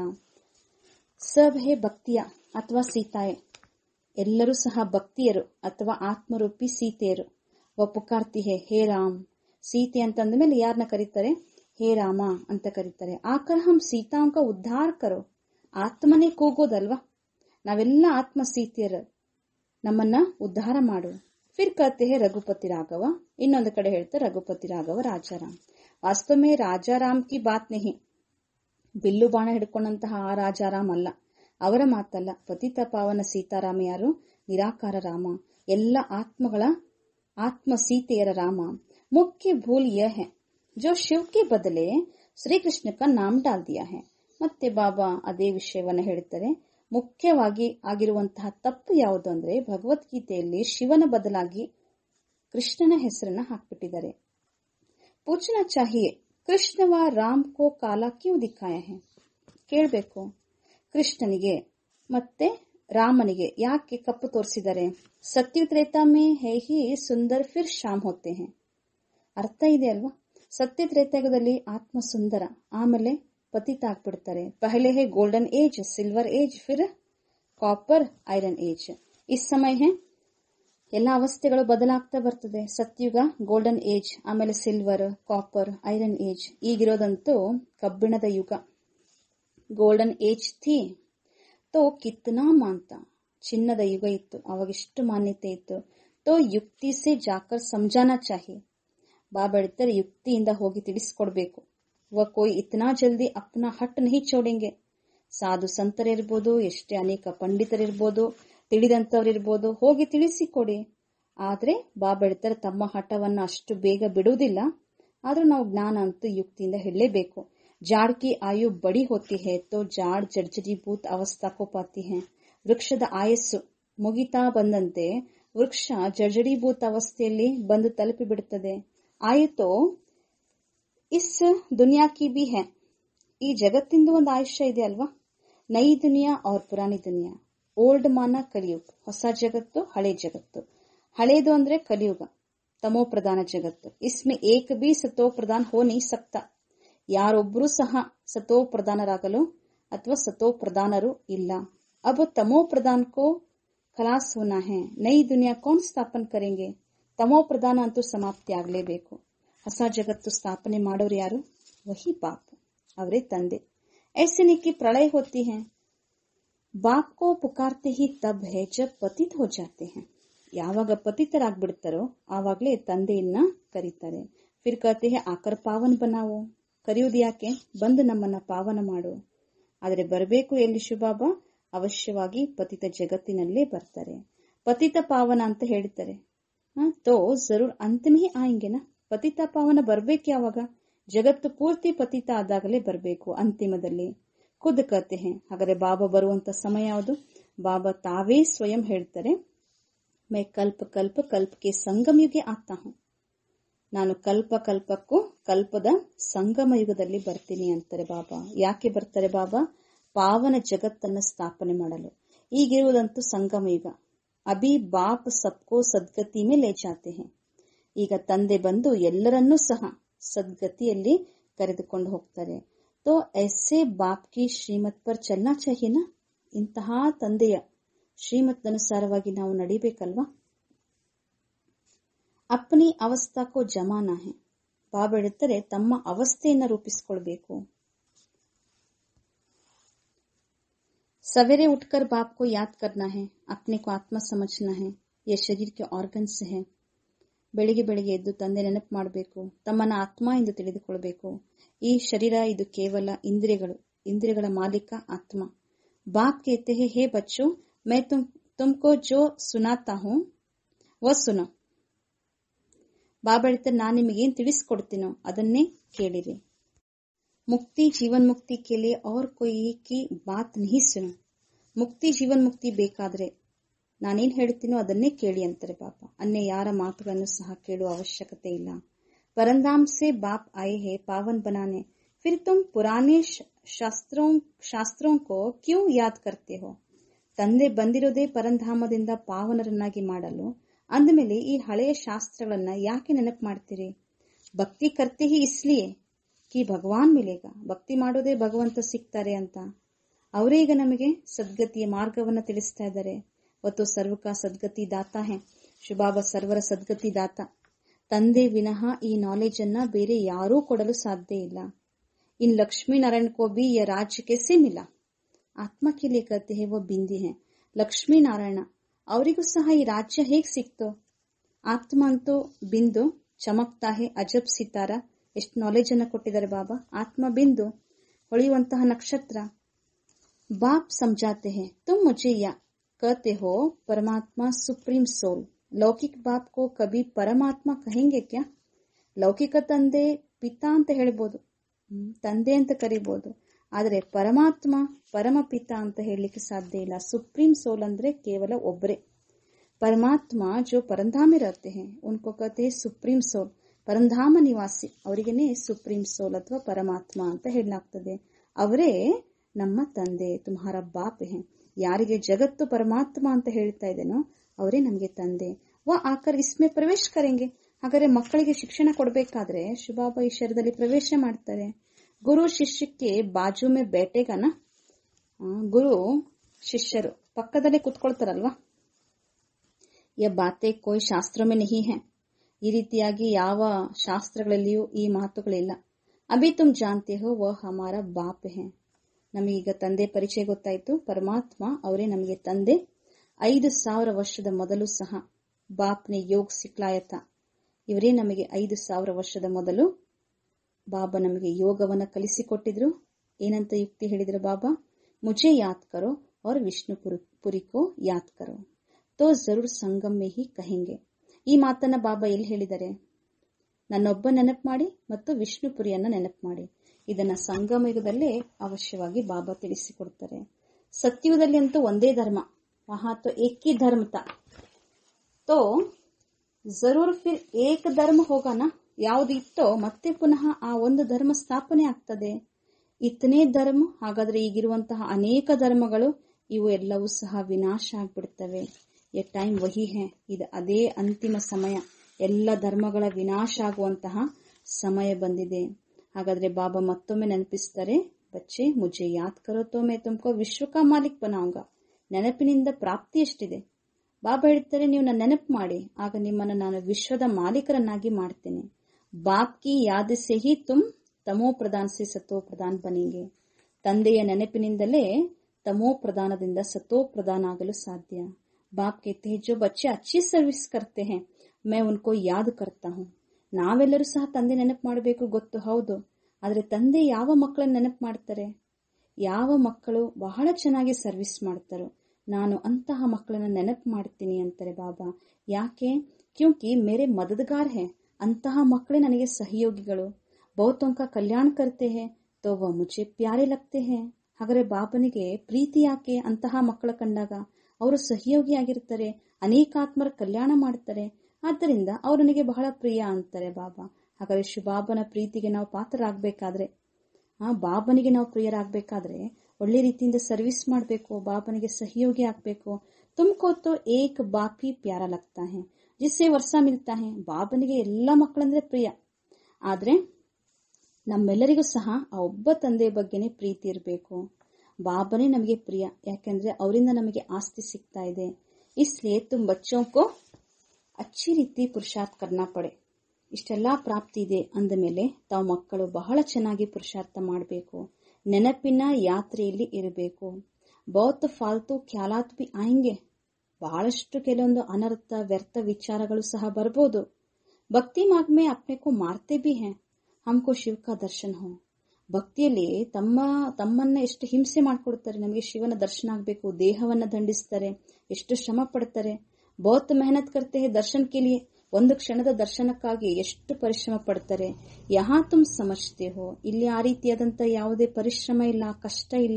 ಸಬ್ ಹೇ ಭಕ್ತಿಯ ಅಥವಾ ಸೀತಾಯೆ ಎಲ್ಲರೂ ಸಹ ಭಕ್ತಿಯರು ಅಥವಾ ಆತ್ಮರೂಪಿ ಸೀತೆಯರು ವ ಪುಕಾರ್ತಿ ಹೇ ಹೇ ರಾಮ್ ಸೀತೆ ಅಂತಂದ ಮೇಲೆ ಯಾರನ್ನ ಕರೀತಾರೆ ಹೇ ರಾಮ ಅಂತ ಕರೀತಾರೆ ಆಕರ ಹಮ್ ಸೀತಾಂಕ ಉದ್ಧಾರ ಕರೋ ಆತ್ಮನೇ ಕೂಗೋದಲ್ವಾ ನಾವೆಲ್ಲ ಆತ್ಮ ಸೀತೆಯರು ನಮ್ಮನ್ನ ಉದ್ಧಾರ ಮಾಡು ಫಿರ್ ಕತೆ ಹೇ ರಘುಪತಿ ರಾಘವ ಇನ್ನೊಂದು ಕಡೆ ಹೇಳ್ತಾರೆ ರಘುಪತಿ ರಾಘವ ರಾಜಾರಾಮ್ ವಾಸ್ತವ ಮೇ ರಾಜಾರಾಮ್ ಕಿ ಬಾತ್ ನೆಹಿ ಬಿಲ್ಲು ಬಾಣ ಹಿಡ್ಕೊಂಡಂತಹ ಆ ರಾಜಾರಾಮ್ ಅಲ್ಲ ಅವರ ಮಾತಲ್ಲ ಪತಿತ ಪಾವನ ಸೀತಾರಾಮ ಯಾರು ನಿರಾಕಾರ ರಾಮ ಎಲ್ಲ ಆತ್ಮಗಳ ಆತ್ಮ ಸೀತೆಯರ ರಾಮ ಮುಖ್ಯ ಭೂಲ್ ಯಹ ಹೈ जो ಶಿವ್ ಕೆ ಬದಲೆ ಶ್ರೀಕೃಷ್ಣ ಕಾ ನಾಮ್ ಡಾಲ್ ದಿಯಾ ಹೈ ಮತ್ತೆ ಬಾಬಾ ಅದೇ ವಿಷಯವನ್ನ ಹೇಳ್ತಾರೆ ಮುಖ್ಯವಾಗಿ ಆಗಿರುವಂತಹ ತಪ್ಪು ಯಾವುದು ಅಂದ್ರೆ ಭಗವದ್ಗೀತೆಯಲ್ಲಿ ಶಿವನ ಬದಲಾಗಿ ಕೃಷ್ಣನ ಹೆಸರನ್ನ ಹಾಕ್ಬಿಟ್ಟಿದ್ದಾರೆ ಪೂछना चाहिए ಕೃಷ್ಣವ ರಾಮ್ ಕೋ ಕಾಲ ಕ್ಯೂ ದಿಕ್ಕಾಯ ಹೈ ಕೇಳಬೇಕು ಕೃಷ್ಣನಿಗೆ ಮತ್ತೆ ರಾಮನಿಗೆ ಯಾಕೆ ಕಪ್ಪು ತೋರಿಸಿದ್ದಾರೆ ಸತ್ಯ ತ್ರೇತಾ ಮೇ ಹೇ ಹಿ ಸುಂದರ್ ಫಿರ್ ಶಾಮ್ ಹೋತೆ ಹೈ ಅರ್ಥ ಇದೆ ಅಲ್ವಾ ಸತ್ಯ ತ್ರೇತಾಯುಗದಲ್ಲಿ ಆತ್ಮ ಸುಂದರ ಆಮೇಲೆ ಪತಿತ ಆಗ್ಬಿಡ್ತಾರೆ ಪಹಲೆ ಹೇ ಗೋಲ್ಡನ್ ಏಜ್ ಸಿಲ್ವರ್ ಏಜ್ ಫಿರ್ ಕಾಪರ್ ಐರನ್ ಏಜ್ ಇಸ್ ಸಮಯ ಹೇ ಎಲ್ಲ ಅವಸ್ಥೆಗಳು ಬದಲಾಗ್ತಾ ಬರ್ತದೆ ಸತ್ಯುಗ ಗೋಲ್ಡನ್ ಏಜ್ ಆಮೇಲೆ ಸಿಲ್ವರ್ ಕಾಪರ್ ಐರನ್ ಏಜ್ ಈಗಿರೋದಂತೂ ಕಬ್ಬಿಣದ ಯುಗ ಗೋಲ್ಡನ್ ಏಜ್ ಥಿ ತೋ ಕಿತ್ನಾ ಮಾಂತ ಚಿನ್ನದ ಯುಗ ಇತ್ತು ಅವಾಗಿಷ್ಟು ಮಾನ್ಯತೆ ಇತ್ತು ತೋ ಯುಕ್ತಿ ಸೆ ಜಾಕರ್ ಸಮಜಾನಾ ಚಾಹಿ ಬಾಬಾ ಹೇಳ್ತಾರೆ ಯುಕ್ತಿಯಿಂದ ಹೋಗಿ ತಿಳಿಸ್ಕೊಡ್ಬೇಕು ವ ಕೋಯ್ ಇತ್ನಾ ಜಲ್ದಿ ಅಪ್ನಾ ಹಟ್ ನಹಿ ಚೋಡೆಂಗೆ ಸಾಧು ಸಂತರಿರ್ಬೋದು ಎಷ್ಟೇ ಅನೇಕ ಪಂಡಿತರಿರ್ಬೋದು ತಿಳಿದಂತವರಿರ್ಬೋದು ಹೋಗಿ ತಿಳಿಸಿಕೊಡಿ ಆದ್ರೆ ಬಾಬಾ ಹೇಳ್ತಾರೆ ತಮ್ಮ ಹಠವನ್ನ ಅಷ್ಟು ಬೇಗ ಬಿಡುವುದಿಲ್ಲ ಆದ್ರೂ ನಾವು ಜ್ಞಾನ ಅಂತೂ ಯುಕ್ತಿಯಿಂದ ಹೇಳಲೇಬೇಕು ಜಾಡ್ ಕಿ ಆಯು ಬಡಿ ಹೋತಿ ಹೇ ತೋ ಜಾಡ್ ಜರ್ಜರಿಭೂತ್ ಅವಸ್ಥಾ ಕೋ ಪಾತಿ ಹೇ ವೃಕ್ಷದ ಆಯಸ್ಸು ಮುಗಿತಾ ಬಂದಂತೆ ವೃಕ್ಷ ಜರ್ಜರಿಭೂತ ಅವಸ್ಥೆಯಲ್ಲಿ ಬಂದು ತಲುಪಿ ಬಿಡುತ್ತದೆ ಆಯಿತೋ is Duniya Ki B A ಈ ಜಗತ್ತಿಂದು ಒಂದು ಆಯುಷ್ಯ ಇದೆ ಅಲ್ವಾ ನೈ ದುನಿಯಾ ಅವ್ರ ಪುರಾಣಿ ದುನಿಯಾ ಓಲ್ಡ್ ಮಾನ ಕಲಿಯುಗ ಹೊಸ ಜಗತ್ತು ಹಳೆ ಜಗತ್ತು ಹಳೇದು ಅಂದ್ರೆ ಕಲಿಯುಗ ತಮೋ ಪ್ರಧಾನ ಜಗತ್ತು ಇಸ್ಮೆ ಏಕ ಬಿ ಸತೋ ಪ್ರಧಾನ್ ಹೋ ನೈ ಸಕ್ತ ಯಾರೊಬ್ಬರೂ ಸಹ ಸತೋ ಪ್ರಧಾನರಾಗಲು ಅಥವಾ ಸತೋ ಪ್ರಧಾನರು ಇಲ್ಲ ಅಬ್ ತಮೋ ಪ್ರಧಾನ್ ಕೋ ಖಲಾಸ್ ಹೋನಾ ಹೇ ನೈ ದುನಿಯಾ ಕೌನ್ ಸ್ಥಾಪನ್ ಕರೆಂಗೆ ತಮೋ ಪ್ರಧಾನ ಅಂತೂ ಸಮಾಪ್ತಿ ಆಗಲೇಬೇಕು ಹೊಸ ಜಗತ್ತು ಸ್ಥಾಪನೆ ಮಾಡೋರು ಯಾರು ವಹಿ ಬಾಪ್ ಅವರೇ ತಂದೆ ऐसे नहीं कि प्रलय होती है बाप को पुकारते ही तब है जब पतित हो जाते हैं ಯಾವಾಗ ಪತಿತರಾಗ್ಬಿಡ್ತಾರೋ ಆವಾಗಲೇ ತಂದೆಯನ್ನ ಕರೀತಾರೆ ಫಿರ್ ಕತೆ ಆಕರ್ ಪಾವನ್ ಬನಾವು ಕರೆಯುವುದು ಯಾಕೆ ಬಂದು ನಮ್ಮನ್ನ ಪಾವನ ಮಾಡು ಆದರೆ ಬರಬೇಕು ಎಲ್ಲಿ ಶಿವಬಾಬಾ ಅವಶ್ಯವಾಗಿ ಪತಿತ ಜಗತ್ತಿನಲ್ಲೇ ಬರ್ತಾರೆ ಪತಿತ ಪಾವನ ಅಂತ ಹೇಳ್ತಾರೆ ಹ, ತೋ ಜರೂರ್ ಅಂತಮೇ ಆಯಂಗೆನ ಪತಿತ ಪಾವನ ಬರ್ಬೇಕು ಯಾವಾಗ ಜಗತ್ತು ಪೂರ್ತಿ ಪತಿತ ಆದಾಗಲೇ ಬರಬೇಕು ಅಂತಿಮದಲ್ಲಿ ಖುದ್ ಕತೆ ಹೇ ಹಾಗಾದ್ರೆ ಬಾಬಾ ಬರುವಂತ ಸಮಯ ಯಾವುದು ಬಾಬಾ ತಾವೇ ಸ್ವಯಂ ಹೇಳ್ತಾರೆ ಮೈ ಕಲ್ಪ ಕಲ್ಪ ಕಲ್ಪಕ್ಕೆ ಸಂಗಮ ಯುಗೆ ಆಗ್ತಾ ಹೂಂ ನಾನು ಕಲ್ಪ ಕಲ್ಪಕ್ಕೂ ಕಲ್ಪದ ಸಂಗಮ ಯುಗದಲ್ಲಿ ಬರ್ತೀನಿ ಅಂತಾರೆ ಬಾಬಾ ಯಾಕೆ ಬರ್ತಾರೆ ಬಾಬಾ ಪಾವನ ಜಗತ್ತನ್ನ ಸ್ಥಾಪನೆ ಮಾಡಲು ಈಗಿರುವುದಂತೂ ಸಂಗಮ ಯುಗ ಅಭಿ ಬಾಪ್ ಸಬ್ಕೋ ಸದ್ಗತಿ ಮೇಲೆ ಜಾತೆ ಹೇ ಈಗ ತಂದೆ ಬಂದು ಎಲ್ಲರನ್ನೂ ಸಹ ಸದ್ಗತಿಯಲ್ಲಿ ಕರೆದುಕೊಂಡು ಹೋಗ್ತಾರೆ ತೋ ಎಸ್ಸೆ ಬಾಪ್ ಕಿ ಶ್ರೀಮತ್ ಪರ್ ಚಲ್ನಾ ಚಾಹಿನಾ ಇಂತಹ ತಂದೆಯ ಶ್ರೀಮತ್ ಅನುಸಾರವಾಗಿ ನಾವು ನಡಿಬೇಕಲ್ವಾ ಅಪ್ನಿ ಅವಸ್ಥಾಕೋ ಜಮಾನ ಹೇ ಬಾಬಾ ಹೇಳ್ತಾರೆ ತಮ್ಮ ಅವಸ್ಥೆಯನ್ನ ರೂಪಿಸಿಕೊಳ್ಬೇಕು सवेरे उठकर बाप को याद करना है अपने को आत्मा समझना है ये शरीर के ಆರ್ಗನ್ಸ್ है ಬೆಳಿಗ್ಗೆ ಬೆಳಿಗ್ಗೆ ಎದ್ದು ತಂದೆ ನೆನಪು ಮಾಡಬೇಕು ತಮ್ಮನ್ನ ಆತ್ಮ ಎಂದು ತಿಳಿದುಕೊಳ್ಬೇಕು ಈ ಶರೀರ ಇದು ಕೇವಲ ಇಂದ್ರಿಯಗಳು ಇಂದ್ರಿಯಗಳ ಮಾಲೀಕ ಆತ್ಮ ಬಾಪ್ कहते हैं हे बच्चों मैं तुम तुमको जो सुनाता हूँ वह सुनो ಬಾಬಾ ಹೇಳ್ತಾರೆ ನಾನು ನಿಮಗೇನ್ ತಿಳಿಸ್ಕೊಡ್ತೀನೋ ಅದನ್ನೇ ಕೇಳಿರಿ ಮುಕ್ತಿ ಜೀವನ್ ಮುಕ್ತಿ के लिए और कोई की बात नहीं सुनो ಮುಕ್ತಿ ಜೀವನ್ ಮುಕ್ತಿ ಬೇಕಾದ್ರೆ ನಾನೇನ್ ಹೇಳ್ತೀನೋ ಅದನ್ನೇ ಕೇಳಿ ಅಂತಾರೆ ಬಾಬಾ ಅನ್ಯ ಯಾರ ಮಾತುಗಳನ್ನು ಸಹ ಕೇಳುವ ಅವಶ್ಯಕತೆ ಇಲ್ಲ परंधाम से बाप आए हैं पावन बनाने फिर तुम पुराने श- शास्त्रों शास्त्रों को क्यों याद करते हो ತಂದೆ ಬಂದಿರೋದೇ ಪರಂಧಾಮದಿಂದ ಪಾವನರನ್ನಾಗಿ ಮಾಡಲು ಅಂದಮೇಲೆ ಈ ಹಳೆಯ ಶಾಸ್ತ್ರಗಳನ್ನ ಯಾಕೆ ನೆನಪು ಮಾಡ್ತೀರಿ ಭಕ್ತಿ ಕರ್ತೆ ಹಿ ಇಸ್ಲಿಯೇ ಕಿ ಭಗವಾನ್ ಮಿಲೇಗ ಭಕ್ತಿ ಮಾಡೋದೇ ಭಗವಂತ ಸಿಗ್ತಾರೆ ಅಂತ ಅವರೇ ಈಗ ನಮಗೆ ಸದ್ಗತಿಯ ಮಾರ್ಗವನ್ನ ತಿಳಿಸ್ತಾ ಇದ್ದಾರೆ ಒತ್ತು ಸರ್ವಕ ಸದ್ಗತಿ ದಾತ ಹೇ ಶುಭಾಬ ಸರ್ವರ ಸದ್ಗತಿ ದಾತ ತಂದೆ ವಿನಃ ಈ ನಾಲೆಜ್ ಅನ್ನ ಬೇರೆ ಯಾರೂ ಕೊಡಲು ಸಾಧ್ಯ ಇಲ್ಲ ಇನ್ ಲಕ್ಷ್ಮೀ ನಾರಾಯಣ ಕೋ ಬಿ ಯ ರಾಜ್ಯ ಕೆಸೆ ಮಿಲ ಆತ್ಮ के लिए कहते हैं वो बिंदी है ಲಕ್ಷ್ಮೀ ನಾರಾಯಣ ಅವರಿಗೂ ಸಹ ಈ ರಾಜ್ಯ ಹೇಗ್ ಸಿಕ್ತೋ ಆತ್ಮ ಅಂತೂ ಬಿಂದು ಚಮಕ್ತಾ ಹೇ ಅಜಬ್ ಸಿತಾರ ಎಷ್ಟು ನಾಲೆಜ್ ಅನ್ನ ಕೊಟ್ಟಿದ್ದಾರೆ ಬಾಬಾ ಆತ್ಮ ಬಿಂದು ಹೊಳೆಯುವಂತಹ ನಕ್ಷತ್ರ बाप समझाते हैं तुम मुझे या कहते हो परमात्मा सुप्रीम सोल लौकिक बाप को कभी परमात्मा कहेंगे क्या ಲೌಕಿಕ ತಂದೆ ಪಿತಾ ಅಂತ ಹೇಳ್ಬೋದು ಹ್ಮ್, ತಂದೆ ಅಂತ ಕರಿಬೋದು ಆದರೆ ಪರಮಾತ್ಮ ಪರಮ ಪಿತಾ ಅಂತ ಹೇಳಲಿಕ್ಕೆ ಸಾಧ್ಯ ಇಲ್ಲ ಸುಪ್ರೀಂ ಸೋಲ್ ಅಂದ್ರೆ ಕೇವಲ ಒಬ್ಬರೇ परमात्मा जो परंधाम में रहते हैं उनको कहते हैं ಸುಪ್ರೀಂ ಸೋಲ್ ಪರಂಧಾಮ ನಿವಾಸಿ ಅವರಿಗೇನೆ ಸುಪ್ರೀಂ ಸೋಲ್ ಅಥವಾ ಪರಮಾತ್ಮ ಅಂತ ಹೇಳಲಾಗ್ತದೆ ಅವರೇ ನಮ್ಮ ತಂದೆ ತುಮ್ಹಾರ ಬಾಪ್ ಹೇ ಯಾರಿಗೆ ಜಗತ್ತು ಪರಮಾತ್ಮ ಅಂತ ಹೇಳ್ತಾ ಇದ್ದೇನೋ ಅವರೇ ನಮಗೆ ತಂದೆ ವ ಆಕರ್ ಇಸ್ಮೆ ಪ್ರವೇಶ ಕರೆಂಗೆ ಹಾಗಾದ್ರೆ ಮಕ್ಕಳಿಗೆ ಶಿಕ್ಷಣ ಕೊಡಬೇಕಾದ್ರೆ ಶುಭಾಬ ಈ ಶರೀರದಲ್ಲಿ ಪ್ರವೇಶ ಮಾಡ್ತಾರೆ ಗುರು ಶಿಷ್ಯಕ್ಕೆ ಬಾಜು ಮೇ ಬೇಟೆಗನ ಆ, ಗುರು ಶಿಷ್ಯರು ಪಕ್ಕದಲ್ಲೇ ಕುತ್ಕೊಳ್ತಾರಲ್ವಾ ಯ ಬಾತೆ ಕೋಯ್ ಶಾಸ್ತ್ರ ಮೇ ನಹಿ ಹೈ ಈ ರೀತಿಯಾಗಿ ಯಾವ ಶಾಸ್ತ್ರಗಳಲ್ಲಿಯೂ ಈ ಮಾತುಗಳಿಲ್ಲ ಅಭಿ ತುಮ್ ಜಾನ್ತೆ ಹೋ ವ ಹಮಾರ ಬಾಪ್ ಹೇ ನಮಗೀಗ ತಂದೆ ಪರಿಚಯ ಗೊತ್ತಾಯ್ತು ಪರಮಾತ್ಮ ಅವರೇ ನಮಗೆ ತಂದೆ ಐದು ಸಾವಿರ ವರ್ಷದ ಮೊದಲು ಸಹ ಬಾಪ್ನೆ ಯೋಗ್ ಸಿಕ್ಲಾಯತ ಇವರೇ ನಮಗೆ ಐದು ಸಾವಿರ ವರ್ಷದ ಮೊದಲು ಬಾಬಾ ನಮಗೆ ಯೋಗವನ್ನ ಕಲಿಸಿಕೊಟ್ಟಿದ್ರು ಏನಂತ ಯುಕ್ತಿ ಹೇಳಿದ್ರು ಬಾಬಾ ಮುಜೆ ಯಾದ್ ಕರೋ और ವಿಷ್ಣು ಪುರಿ ಕೋ ಯಾದ್ ಕರೋ ತೋ ಜರೂರ್ ಸಂಗಮ್ ಮೇ ಹಿ ಕಹೆಂಗೆ ಈ ಮಾತನ್ನ ಬಾಬಾ ಎಲ್ಲಿ ಹೇಳಿದ್ದಾರೆ ನನ್ನೊಬ್ಬ ನೆನಪು ಮಾಡಿ ಮತ್ತು ವಿಷ್ಣುಪುರಿಯನ್ನ ನೆನಪು ಮಾಡಿ ಇದನ್ನ ಸಂಗಮ ಯುಗದಲ್ಲೇ ಅವಶ್ಯವಾಗಿ ಬಾಬಾ ತಿಳಿಸಿಕೊಡ್ತಾರೆ ಸತ್ಯುಗದಲ್ಲಿ ಅಂತೂ ಒಂದೇ ಧರ್ಮ ವಹಾ ತೋ ಏಕ್ ಹಿ ಧರ್ಮ ತಾ ತೋ ಜರೂರ್ ಫಿರ್ ಏಕ ಧರ್ಮ ಹೋಗೋಣ ಯಾವುದು ಇತ್ತೋ ಮತ್ತೆ ಪುನಃ ಆ ಒಂದು ಧರ್ಮ ಸ್ಥಾಪನೆ ಆಗ್ತದೆ ಇತನೇ ಧರ್ಮ ಹಾಗಾದ್ರೆ ಈಗಿರುವಂತಹ ಅನೇಕ ಧರ್ಮಗಳು ಇವು ಎಲ್ಲವೂ ಸಹ ವಿನಾಶ ಆಗ್ಬಿಡ್ತವೆ ಎ ಟೈಮ್ ವಹಿ ಹೇ ಇದು ಅದೇ ಅಂತಿಮ ಸಮಯ ಎಲ್ಲ ಧರ್ಮಗಳ ವಿನಾಶ ಆಗುವಂತಹ ಸಮಯ ಬಂದಿದೆ ಹಾಗಾದ್ರೆ ಬಾಬಾ ಮತ್ತೊಮ್ಮೆ ನೆನಪಿಸ್ತಾರೆ ಬಚ್ಚೆ ಮುಜೆ ಯಾದ್ ಕರೋ ತೋ ಮೇ ತುಮ್ಕೋ ವಿಶ್ವಕ ಮಾಲಿಕ್ ಬನಾಂಗ ನೆನಪಿನಿಂದ ಪ್ರಾಪ್ತಿ ಎಷ್ಟಿದೆ ಬಾಬಾ ಹೇಳ್ತಾರೆ ನೀವು ನನ್ನ ನೆನಪು ಮಾಡಿ ಆಗ ನಿಮ್ಮನ್ನು ನಾನು ವಿಶ್ವದ ಮಾಲೀಕರನ್ನಾಗಿ ಮಾಡ್ತೇನೆ ಬಾಪ್ ಕಿ ಯಾದ ಸೆ ಹಿ ತುಮ್ ತಮೋ ಪ್ರಧಾನ ಸೆ ಸತೋ ಪ್ರಧಾನ್ ಬನೆಂಗೆ ತಂದೆಯ ನೆನಪಿನಿಂದಲೇ ತಮೋ ಪ್ರಧಾನದಿಂದ ಸತೋ ಪ್ರಧಾನ ಆಗಲು ಸಾಧ್ಯ ಬಾಪ್ कहते हैं जो बच्चे अच्छी सर्विस करते हैं मैं उनको याद करता हूँ ನಾವೆಲ್ಲರೂ ಸಹ ತಂದೆ ನೆನಪು ಮಾಡಬೇಕು ಗೊತ್ತು ಹೌದು ಆದ್ರೆ ತಂದೆ ಯಾವ ಮಕ್ಕಳನ್ನ ನೆನಪು ಮಾಡ್ತಾರೆ ಯಾವ ಮಕ್ಕಳು ಬಹಳ ಚೆನ್ನಾಗಿ ಸರ್ವಿಸ್ ಮಾಡ್ತಾರೋ ನಾನು ಅಂತಹ ಮಕ್ಕಳನ್ನ ನೆನಪು ಮಾಡ್ತೀನಿ ಅಂತಾರೆ ಬಾಬಾ ಯಾಕೆ ಕ್ಯೂಂಕಿ ಮೇರೆ ಮದದ್ಗಾರ್ ಹೇ ಅಂತಹ ಮಕ್ಕಳೇ ನನಗೆ ಸಹಯೋಗಿಗಳು ಬಹುತೋಂಕ ಕಲ್ಯಾಣ ಕರ್ತೆ ಹೇ ತೋ ವ ಮುझे ಪ್ಯಾರೆ ಲಗ್ತೆ ಹೇ ಹಾಗಾದ್ರೆ ಬಾಬನಿಗೆ ಪ್ರೀತಿ ಯಾಕೆ ಅಂತಹ ಮಕ್ಕಳ ಕಂಡಾಗ ಅವರು ಸಹಯೋಗಿಯಾಗಿರ್ತಾರೆ ಅನೇಕ ಆತ್ಮರ ಕಲ್ಯಾಣ ಮಾಡ್ತಾರೆ ಆದ್ದರಿಂದ ಅವರು ನನಗೆ ಬಹಳ ಪ್ರಿಯ ಅಂತಾರೆ ಬಾಬಾ ಹಾಗಾದ್ರೆ ಶುಭಾಬನ ಪ್ರೀತಿಗೆ ನಾವು ಪಾತ್ರರಾಗಬೇಕಾದ್ರೆ ಆ ಬಾಬನಿಗೆ ನಾವು ಪ್ರಿಯರಾಗಬೇಕಾದ್ರೆ ಒಳ್ಳೆ ರೀತಿಯಿಂದ ಸರ್ವಿಸ್ ಮಾಡಬೇಕು ಬಾಬನಿಗೆ ಸಹಯೋಗಿ ಆಗಬೇಕು ತುಮಕೋ ತೋ ಏಕ್ ಬಾಪಿ ಪ್ಯಾರ ಲಗ್ತಾ ಹೇ ಜಿಸ್ಸೆ ವರ್ಷ ಮಿಲ್ತಾ ಹೇ ಬಾಬನಿಗೆ ಎಲ್ಲ ಮಕ್ಕಳಂದ್ರೆ ಪ್ರಿಯ ಆದ್ರೆ ನಮ್ಮೆಲ್ಲರಿಗೂ ಸಹ ಆ ಒಬ್ಬ ತಂದೆಯ ಬಗ್ಗೆನೇ ಪ್ರೀತಿ ಇರಬೇಕು ಬಾಬನೇ ನಮಗೆ ಪ್ರಿಯ ಯಾಕಂದ್ರೆ ಅವರಿಂದ ನಮಗೆ ಆಸ್ತಿ ಸಿಗ್ತಾ ಇದೆ ಇಸ್ಲಿಯೇ ತುಮ್ ಬಚ್ಚೋं को ಅಚ್ಚಿ ರೀತಿ ಪುರುಷಾರ್ಥ ಕರ್ನಾ ಪಡೆ ಇಷ್ಟೆಲ್ಲ ಪ್ರಾಪ್ತಿ ಇದೆ ಅಂದ ಮೇಲೆ ತಾವು ಮಕ್ಕಳು ಬಹಳ ಚೆನ್ನಾಗಿ ಪುರುಷಾರ್ಥ ಮಾಡಬೇಕು ನೆನಪಿನ ಯಾತ್ರೆಯಲ್ಲಿ ಇರಬೇಕು ಬಹುತ್ ಫಾಲ್ತು ಖ್ಯಾಲಾತ್ ಬಿ ಆಯಂಗೆ ಬಹಳಷ್ಟು ಕೆಲವೊಂದು ಅನರ್ಥ ವ್ಯರ್ಥ ವಿಚಾರಗಳು ಸಹ ಬರ್ಬೋದು ಭಕ್ತಿ ಮಾರ್ಗ ಮೇ ಅಪ್ನೆ ಕೋ ಮಾರ್ತೆ ಬಿ ಹೇ ಹಮ್ಕೋ ಶಿವ ಕಾ ದರ್ಶನ್ ಹೋ ಭಕ್ತಿಯಲ್ಲಿ ತಮ್ಮ ತಮ್ಮನ್ನ ಎಷ್ಟು ಹಿಂಸೆ ಮಾಡ್ಕೊಡ್ತಾರೆ ನಮಗೆ ಶಿವನ ದರ್ಶನ ಆಗಬೇಕು ದೇಹವನ್ನ ದಂಡಿಸ್ತಾರೆ ಎಷ್ಟು ಶ್ರಮ ಪಡ್ತಾರೆ ಬಹುತ್ ಮೆಹನತ್ ಕರ್ತೆ ಹೇ ದರ್ಶನ್ ಕೆ ಲಿಯೆ ಒಂದು ಕ್ಷಣದ ದರ್ಶನಕ್ಕಾಗಿ ಎಷ್ಟು ಪರಿಶ್ರಮ ಪಡ್ತಾರೆ ಯಹಾ ತುಮ್ ಸಮಜ್ತೆ ಹೋ ಇಲ್ಲಿ ಆ ರೀತಿಯಾದಂತ ಯಾವುದೇ ಪರಿಶ್ರಮ ಇಲ್ಲ ಕಷ್ಟ ಇಲ್ಲ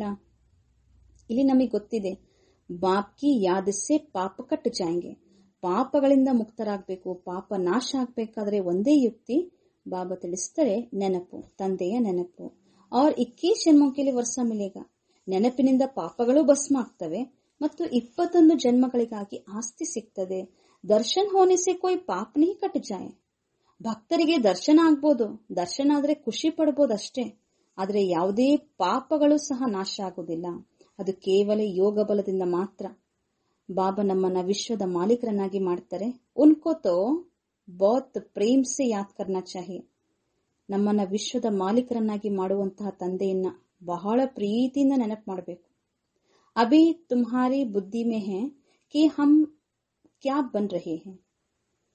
ಇಲ್ಲಿ ನಮಗೆ ಗೊತ್ತಿದೆ ಬಾಪ್ ಕಿ ಯಾದಸ್ಸೆ ಪಾಪ ಕಟ್ಟು ಜಾಯಂಗೆ ಪಾಪಗಳಿಂದ ಮುಕ್ತರಾಗಬೇಕು ಪಾಪ ನಾಶ ಆಗ್ಬೇಕಾದ್ರೆ ಒಂದೇ ಯುಕ್ತಿ ಬಾಬಾ ತಿಳಿಸ್ತಾರೆ ನೆನಪು ತಂದೆಯ ನೆನಪು ಅವ್ರ ಇಕ್ಕೀಸ್ ಜನ್ಮಕ್ಕೆಲಿ ವರ್ಷ ಮಿಲೇಗ ನೆನಪಿನಿಂದ ಪಾಪಗಳು ಭಸ್ಮ ಆಗ್ತವೆ ಮತ್ತು ಇಪ್ಪತ್ತೊಂದು ಜನ್ಮಗಳಿಗಾಗಿ ಆಸ್ತಿ ಸಿಗ್ತದೆ ದರ್ಶನ್ ಹೋನೆ ಸೆ ಕೊಯ್ ಪಾಪ ನಹಿ ಕಟ್ ಜಾಯೆ ಭಕ್ತರಿಗೆ ದರ್ಶನ ಆಗ್ಬೋದು ದರ್ಶನ ಆದ್ರೆ ಖುಷಿ ಪಡ್ಬೋದು ಅಷ್ಟೇ ಆದ್ರೆ ಯಾವುದೇ ಪಾಪಗಳು ಸಹ ನಾಶ ಆಗುವುದಿಲ್ಲ ಅದು ಕೇವಲ ಯೋಗ ಬಲದಿಂದ ಮಾತ್ರ ಬಾಬಾ ನಮ್ಮನ್ನ ವಿಶ್ವದ ಮಾಲೀಕರನ್ನಾಗಿ ಮಾಡ್ತಾರೆ ಉನ್ಕೋತೋ ಬಹುತ್ ಪ್ರೇಮ್ ಸೆ ಯಾದ್ ಕರ್ನಾ ಚಾಹಿ ನಮ್ಮನ್ನ ವಿಶ್ವದ ಮಾಲೀಕರನ್ನಾಗಿ ಮಾಡುವಂತಹ ತಂದೆಯನ್ನ ಬಹಳ ಪ್ರೀತಿಯಿಂದ ನೆನಪು ಮಾಡಬೇಕು ಅಭಿ ತುಮ್ಹಾರಿ ಬುದ್ಧಿ ಮೇ ಹೇ ಕಿ ಹಮ್ ಕ್ಯಾ ಬನ್ ರಹೆ ಹೇ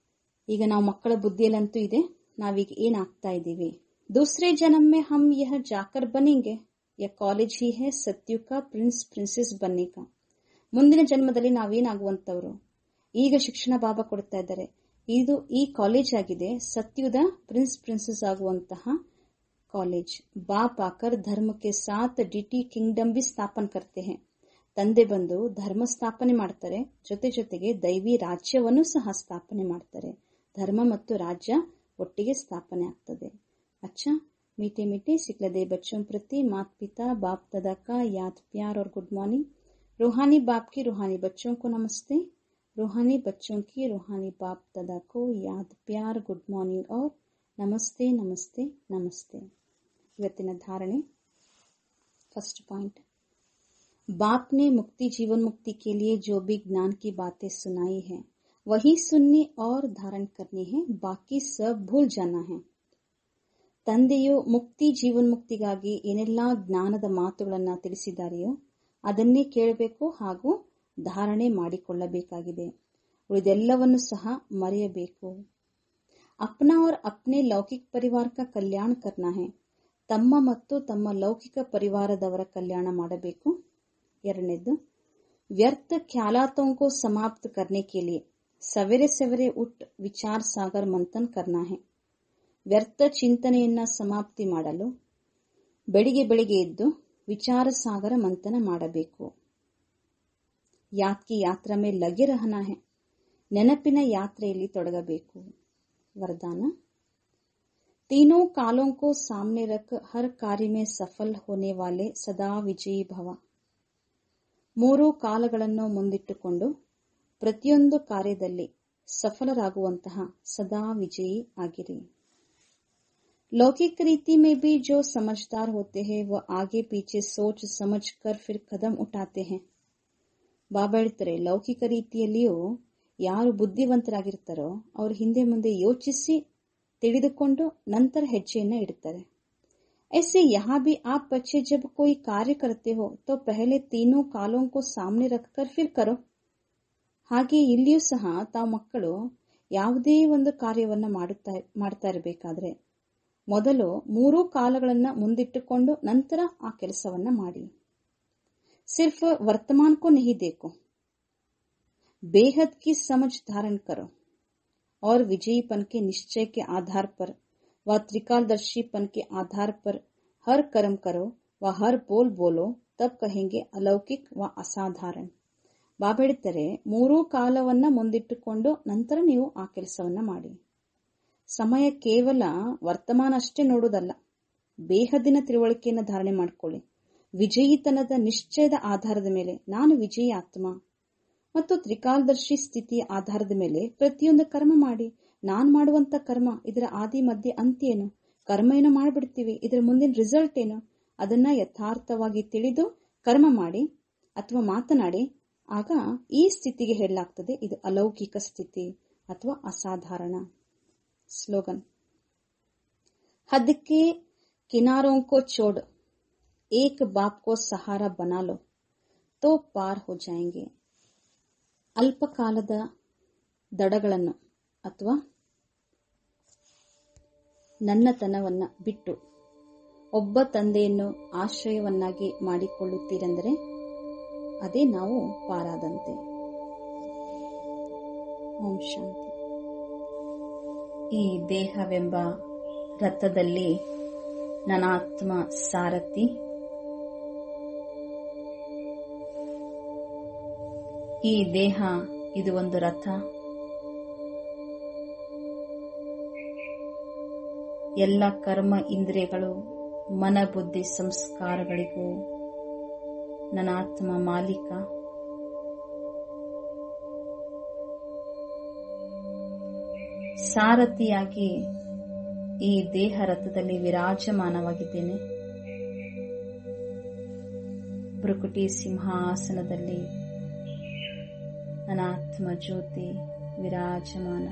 ಈಗ ನಾವು ಮಕ್ಕಳ ಬುದ್ಧಿಯಲ್ಲಂತೂ ಇದೆ ನಾವೀಗ ಏನಾಗ್ತಾ ಇದ್ದೀವಿ दूसरे जन्म में हम यह जाकर बनेंगे यह कॉलेज ही है सत्यु का प्रिंस प्रिंसेस बनने का ಮುಂದಿನ ಜನ್ಮದಲ್ಲಿ ನಾವೇನಾಗುವಂತವ್ರು ಈಗ ಶಿಕ್ಷಣ ಬಾಬಾ ಕೊಡ್ತಾ ಇದ್ದಾರೆ ಇದು ಈ ಕಾಲೇಜ್ ಆಗಿದೆ ಸತ್ಯುದ ಪ್ರಿನ್ಸ್ ಪ್ರಿನ್ಸಸ್ ಆಗುವಂತಹ ಕಾಲೇಜ್ ಬಾಪ್ ಆಕರ್ ಧರ್ಮಕ್ಕೆ ಸಾತ್ ಡಿಟಿ ಕಿಂಗ್ಡಮ್ ಬಿ ಸ್ಥಾಪನ್ ಕರ್ತೆ ಹೇ ತಂದೆ ಬಂದು ಧರ್ಮ ಸ್ಥಾಪನೆ ಮಾಡ್ತಾರೆ ಜೊತೆ ಜೊತೆಗೆ ದೈವಿ ರಾಜ್ಯವನ್ನು ಸಹ ಸ್ಥಾಪನೆ ಮಾಡ್ತಾರೆ ಧರ್ಮ ಮತ್ತು ರಾಜ್ಯ ಒಟ್ಟಿಗೆ ಸ್ಥಾಪನೆ ಆಗ್ತದೆ अच्छा मीठे मीठे सिकलदे बच्चों प्रति माता पिता बाप दादा का याद प्यार और गुड मॉर्निंग रूहानी बाप की रूहानी बच्चों को नमस्ते रूहानी बच्चों की रूहानी बाप दादा को याद प्यार गुड मॉर्निंग और ನಮಸ್ತೆ ನಮಸ್ತೆ ನಮಸ್ತೆ ಇವತ್ತಿನ ಧಾರಣೆ फर्स्ट पॉइंट बाप ने मुक्ति जीवन मुक्ति के लिए जो भी ज्ञान की बातें सुनाई है वही सुनने और धारण करनी है बाकी सब भूल जाना है ತಂದೆಯು ಮುಕ್ತಿ ಜೀವನ್ಮುಕ್ತಿಗಾಗಿ ಏನೆಲ್ಲಾ ಜ್ಞಾನದ ಮಾತುಗಳನ್ನು ತಿಳಿಸಿದ್ದಾರೆಯೋ ಅದನ್ನೇ ಕೇಳಬೇಕು ಹಾಗೂ ಧಾರಣೆ ಮಾಡಿಕೊಳ್ಳಬೇಕಾಗಿದೆ ಉಳಿದೆಲ್ಲವನ್ನು ಸಹ ಮರೆಯಬೇಕು ಅಪ್ನಾ और अपने ಲೌಕಿಕ ಪರಿವಾರ का ಕಲ್ಯಾಣ करना है ತಮ್ಮ ಮತ್ತು ತಮ್ಮ ಲೌಕಿಕ ಪರಿವಾರದವರ ಕಲ್ಯಾಣ ಮಾಡಬೇಕು ಎರಡನೇದು व्यर्थ ख्यालातों को समाप्त करने के लिए सवेरे सवेरे उठ विचार सागर मंथन करना है ವ್ಯರ್ಥ ಚಿಂತನೆಯನ್ನ ಸಮಾಪ್ತಿ ಮಾಡಲು ಬೆಳಿಗ್ಗೆ ಬೆಳಿಗ್ಗೆ ಎದ್ದು ವಿಚಾರ ಸಾಗರ ಮಂಥನ ಮಾಡಬೇಕು ಯಾತ್ಕಿ ಯಾತ್ರಾ ಮೇ ಲಗೆ ರಹನ ಹೆ ನೆನಪಿನ ಯಾತ್ರೆಯಲ್ಲಿ ತೊಡಗಬೇಕು ವರದಾನ तीनों कालों को सामने रख हर कार्य में सफल होने वाले ಸದಾ ವಿಜಯी ಭವ ಮೂರು ಕಾಲಗಳನ್ನು ಮುಂದಿಟ್ಟುಕೊಂಡು ಪ್ರತಿಯೊಂದು ಕಾರ್ಯದಲ್ಲಿ ಸಫಲರಾಗುವಂತಹ ಸದಾ ವಿಜಯಿ ಆಗಿರಿ लौकिक रीति में भी जो समझदार होते हैं वह आगे पीछे सोच समझ कर फिर कदम उठाते हैं ಬಾಬಾ ಹೇಳ್ತಾರೆ ಲೌಕಿಕ ರೀತಿಯಲ್ಲಿಯೂ ಯಾರು ಬುದ್ಧಿವಂತರಾಗಿರ್ತಾರೋ ಅವ್ರು ಹಿಂದೆ ಮುಂದೆ ಯೋಚಿಸಿ ತಿಳಿದುಕೊಂಡು ನಂತರ ಹೆಜ್ಜೆಯನ್ನ ಇಡುತ್ತಾರೆ ऐसे यहाँ भी आप बच्चे जब कोई कार्य करते हो तो पहले तीनों कालों को सामने रखकर फिर करो ಹಾಗೆ ಇಲ್ಲಿಯೂ ಸಹ ತಾವು ಮಕ್ಕಳು ಯಾವುದೇ ಒಂದು ಕಾರ್ಯವನ್ನ ಮಾಡುತ್ತಾ ಮಾಡ್ತಾ ಇರಬೇಕಾದ್ರೆ ಮೊದಲು ಮೂರೂ ಕಾಲಗಳನ್ನ ಮುಂದಿಟ್ಟುಕೊಂಡು ನಂತರ ಆ ಕೆಲಸವನ್ನ ಮಾಡಿ ಸಿರ್ಫ್ ವರ್ತಮಾನ್ ಕೋ नहीं देखो बेहद की समझ धारण करो और विजयीपन के निश्चय के आधार पर व त्रिकालदर्शीपन के आधार पर हर कर्म करो व हर बोल बोलो तब कहेंगे अलौकिक व ಅಸಾಧಾರಣ ಬಾಬಾ ಹೇಳ್ತಾರೆ ಮೂರೂ ಕಾಲವನ್ನ ಮುಂದಿಟ್ಟುಕೊಂಡು ನಂತರ ನೀವು ಆ ಕೆಲಸವನ್ನ ಮಾಡಿ ಸಮಯ ಕೇವಲ ವರ್ತಮಾನ ಅಷ್ಟೇ ನೋಡುವುದಲ್ಲ ಬೇಹದಿನ ತಿಳುವಳಿಕೆಯನ್ನು ಧಾರಣೆ ಮಾಡಿಕೊಳ್ಳಿ ವಿಜಯಿತನದ ನಿಶ್ಚಯದ ಆಧಾರದ ಮೇಲೆ ನಾನು ವಿಜಯಿ ಆತ್ಮ ಮತ್ತು ತ್ರಿಕಾಲದರ್ಶಿ ಸ್ಥಿತಿಯ ಆಧಾರದ ಮೇಲೆ ಪ್ರತಿಯೊಂದು ಕರ್ಮ ಮಾಡಿ ನಾನ್ ಮಾಡುವಂತ ಕರ್ಮ ಇದರ ಆದಿ ಮಧ್ಯೆ ಅಂತ್ಯ ಏನು ಕರ್ಮ ಏನೋ ಮಾಡಿಬಿಡ್ತೀವಿ ಇದರ ಮುಂದಿನ ರಿಸಲ್ಟ್ ಏನು ಅದನ್ನ ಯಥಾರ್ಥವಾಗಿ ತಿಳಿದು ಕರ್ಮ ಮಾಡಿ ಅಥವಾ ಮಾತನಾಡಿ ಆಗ ಈ ಸ್ಥಿತಿಗೆ ಹೇಳಲಾಗ್ತದೆ ಇದು ಅಲೌಕಿಕ ಸ್ಥಿತಿ ಅಥವಾ ಅಸಾಧಾರಣ स्लोगन हद के किनारों को छोड़ एक बाप को सहारा बना लो तो ಪಾರ್ ಹೋ ಜಾಯಂಗೆ ಅಲ್ಪಕಾಲದ ದಡಗಳನ್ನು ಅಥವಾ ನನ್ನತನವನ್ನ ಬಿಟ್ಟು ಒಬ್ಬ ತಂದೆಯನ್ನು ಆಶ್ರಯವನ್ನಾಗಿ ಮಾಡಿಕೊಳ್ಳುತ್ತೀರೆಂದರೆ ಅದೇ ನಾವು ಪಾರಾದಂತೆ ಓಂ ಶಾಂತಿ ಈ ದೇಹವೆಂಬ ರಥದಲ್ಲಿ ನನಾತ್ಮ ಸಾರಥಿ ಈ ದೇಹ ಇದು ಒಂದು ರಥ ಎಲ್ಲ ಕರ್ಮ ಇಂದ್ರಿಯಗಳು ಮನ ಬುದ್ಧಿ ಸಂಸ್ಕಾರಗಳಿಗೂ ನನಾತ್ಮ ಮಾಲೀಕ ಸಾರಥಿಯಾಗಿ ಈ ದೇಹ ರಥದಲ್ಲಿ ವಿರಾಜಮಾನವಾಗಿದ್ದೇನೆ ಭ್ರುಕುಟಿ ಸಿಂಹಾಸನದಲ್ಲಿ ನನ್ನ ಆತ್ಮ ಜ್ಯೋತಿ ವಿರಾಜಮಾನ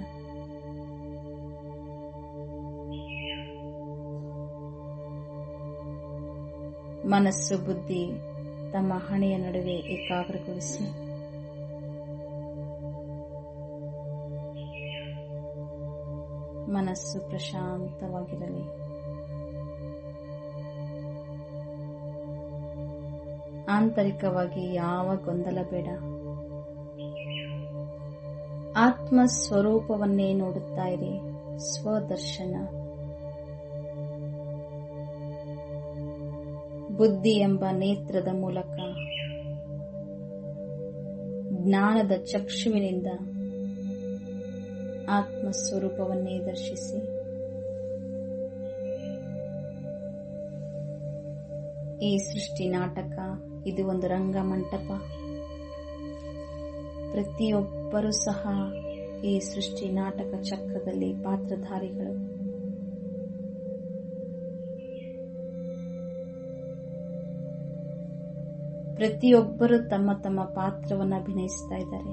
ಮನಸ್ಸು ಬುದ್ಧಿ ತಮ್ಮ ಹಣೆಯ ನಡುವೆ ಏಕಾಗ್ರಗೊಳಿಸಿ ಮನಸ್ಸು ಪ್ರಶಾಂತವಾಗಿರಲಿ ಆಂತರಿಕವಾಗಿ ಯಾವ ಗೊಂದಲ ಬೇಡ ಆತ್ಮ ಸ್ವರೂಪವನ್ನೇ ನೋಡುತ್ತಾ ಇರಿ ಸ್ವದರ್ಶನ ಬುದ್ಧಿ ಎಂಬ ನೇತ್ರದ ಮೂಲಕ ಜ್ಞಾನದ ಚಕ್ಷುವಿನಿಂದ ಆತ್ಮ ಸ್ವರೂಪವನ್ನೇ ದರ್ಶಿಸಿ ಈ ಸೃಷ್ಟಿ ನಾಟಕ ಇದು ಒಂದು ರಂಗಮಂಟಪ ಪ್ರತಿಯೊಬ್ಬರೂ ಸಹ ಈ ಸೃಷ್ಟಿ ನಾಟಕ ಚಕ್ರದಲ್ಲಿ ಪಾತ್ರಧಾರಿಗಳು ಪ್ರತಿಯೊಬ್ಬರು ತಮ್ಮ ತಮ್ಮ ಪಾತ್ರವನ್ನು ಅಭಿನಯಿಸ್ತಾ ಇದ್ದಾರೆ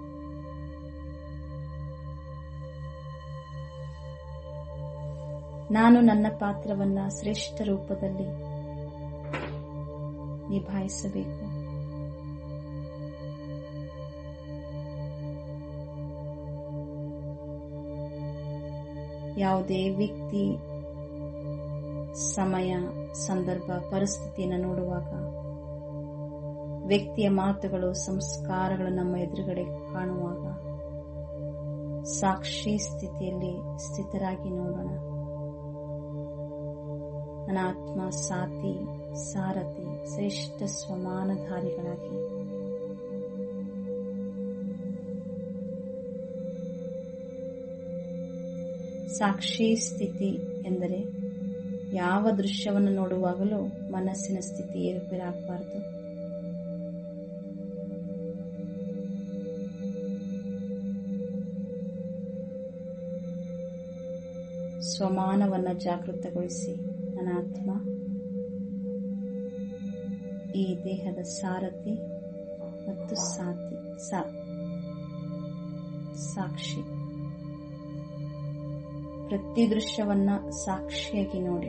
ನಾನು ನನ್ನ ಪಾತ್ರವನ್ನ ಶ್ರೇಷ್ಠ ರೂಪದಲ್ಲಿ ನಿಭಾಯಿಸಬೇಕು ಯಾವುದೇ ವ್ಯಕ್ತಿ ಸಮಯ ಸಂದರ್ಭ ಪರಿಸ್ಥಿತಿಯನ್ನು ನೋಡುವಾಗ ವ್ಯಕ್ತಿಯ ಮಾತುಗಳು ಸಂಸ್ಕಾರಗಳು ನಮ್ಮ ಎದುರುಗಡೆ ಕಾಣುವಾಗ ಸಾಕ್ಷಿ ಸ್ಥಿತಿಯಲ್ಲಿ ಸ್ಥಿತರಾಗಿ ನೋಡೋಣ ನನ್ನ ಆತ್ಮ ಸಾತಿ ಸಾರಥಿ ಶ್ರೇಷ್ಠ ಸ್ವಮಾನಧಾರಿಗಳಾಗಿ ಸಾಕ್ಷಿ ಸ್ಥಿತಿ ಎಂದರೆ ಯಾವ ದೃಶ್ಯವನ್ನು ನೋಡುವಾಗಲೂ ಮನಸ್ಸಿನ ಸ್ಥಿತಿ ಏರುಪೇರಾಗಬಾರದು ಸ್ವಮಾನವನ್ನು ಜಾಗೃತಗೊಳಿಸಿ ನನ್ನ ಆತ್ಮ ಈ ದೇಹದ ಸಾರಥಿ ಮತ್ತು ಸಾತಿ ಸಾ ಸಾಕ್ಷಿ ಪ್ರತಿ ದೃಶ್ಯವನ್ನ ಸಾಕ್ಷಿಯಾಗಿ ನೋಡಿ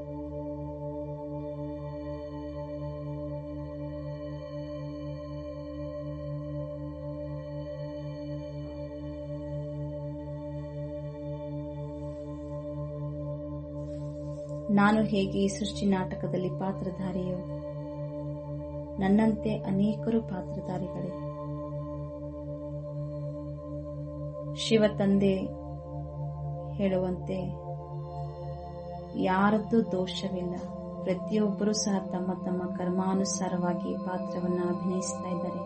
ನಾನು ಹೇಗೆ ಈ ಸೃಷ್ಟಿ ನಾಟಕದಲ್ಲಿ ಪಾತ್ರಧಾರಿಯೋ ನನ್ನಂತೆ ಅನೇಕರು ಪಾತ್ರಧಾರಿಗಳೇ ಶಿವ ತಂದೆ ಹೇಳುವಂತೆ ಯಾರದ್ದು ದೋಷವಿಲ್ಲ ಪ್ರತಿಯೊಬ್ಬರೂ ಸಹ ತಮ್ಮ ತಮ್ಮ ಕರ್ಮಾನುಸಾರವಾಗಿ ಪಾತ್ರವನ್ನ ಅಭಿನಯಿಸ್ತಾ ಇದ್ದಾರೆ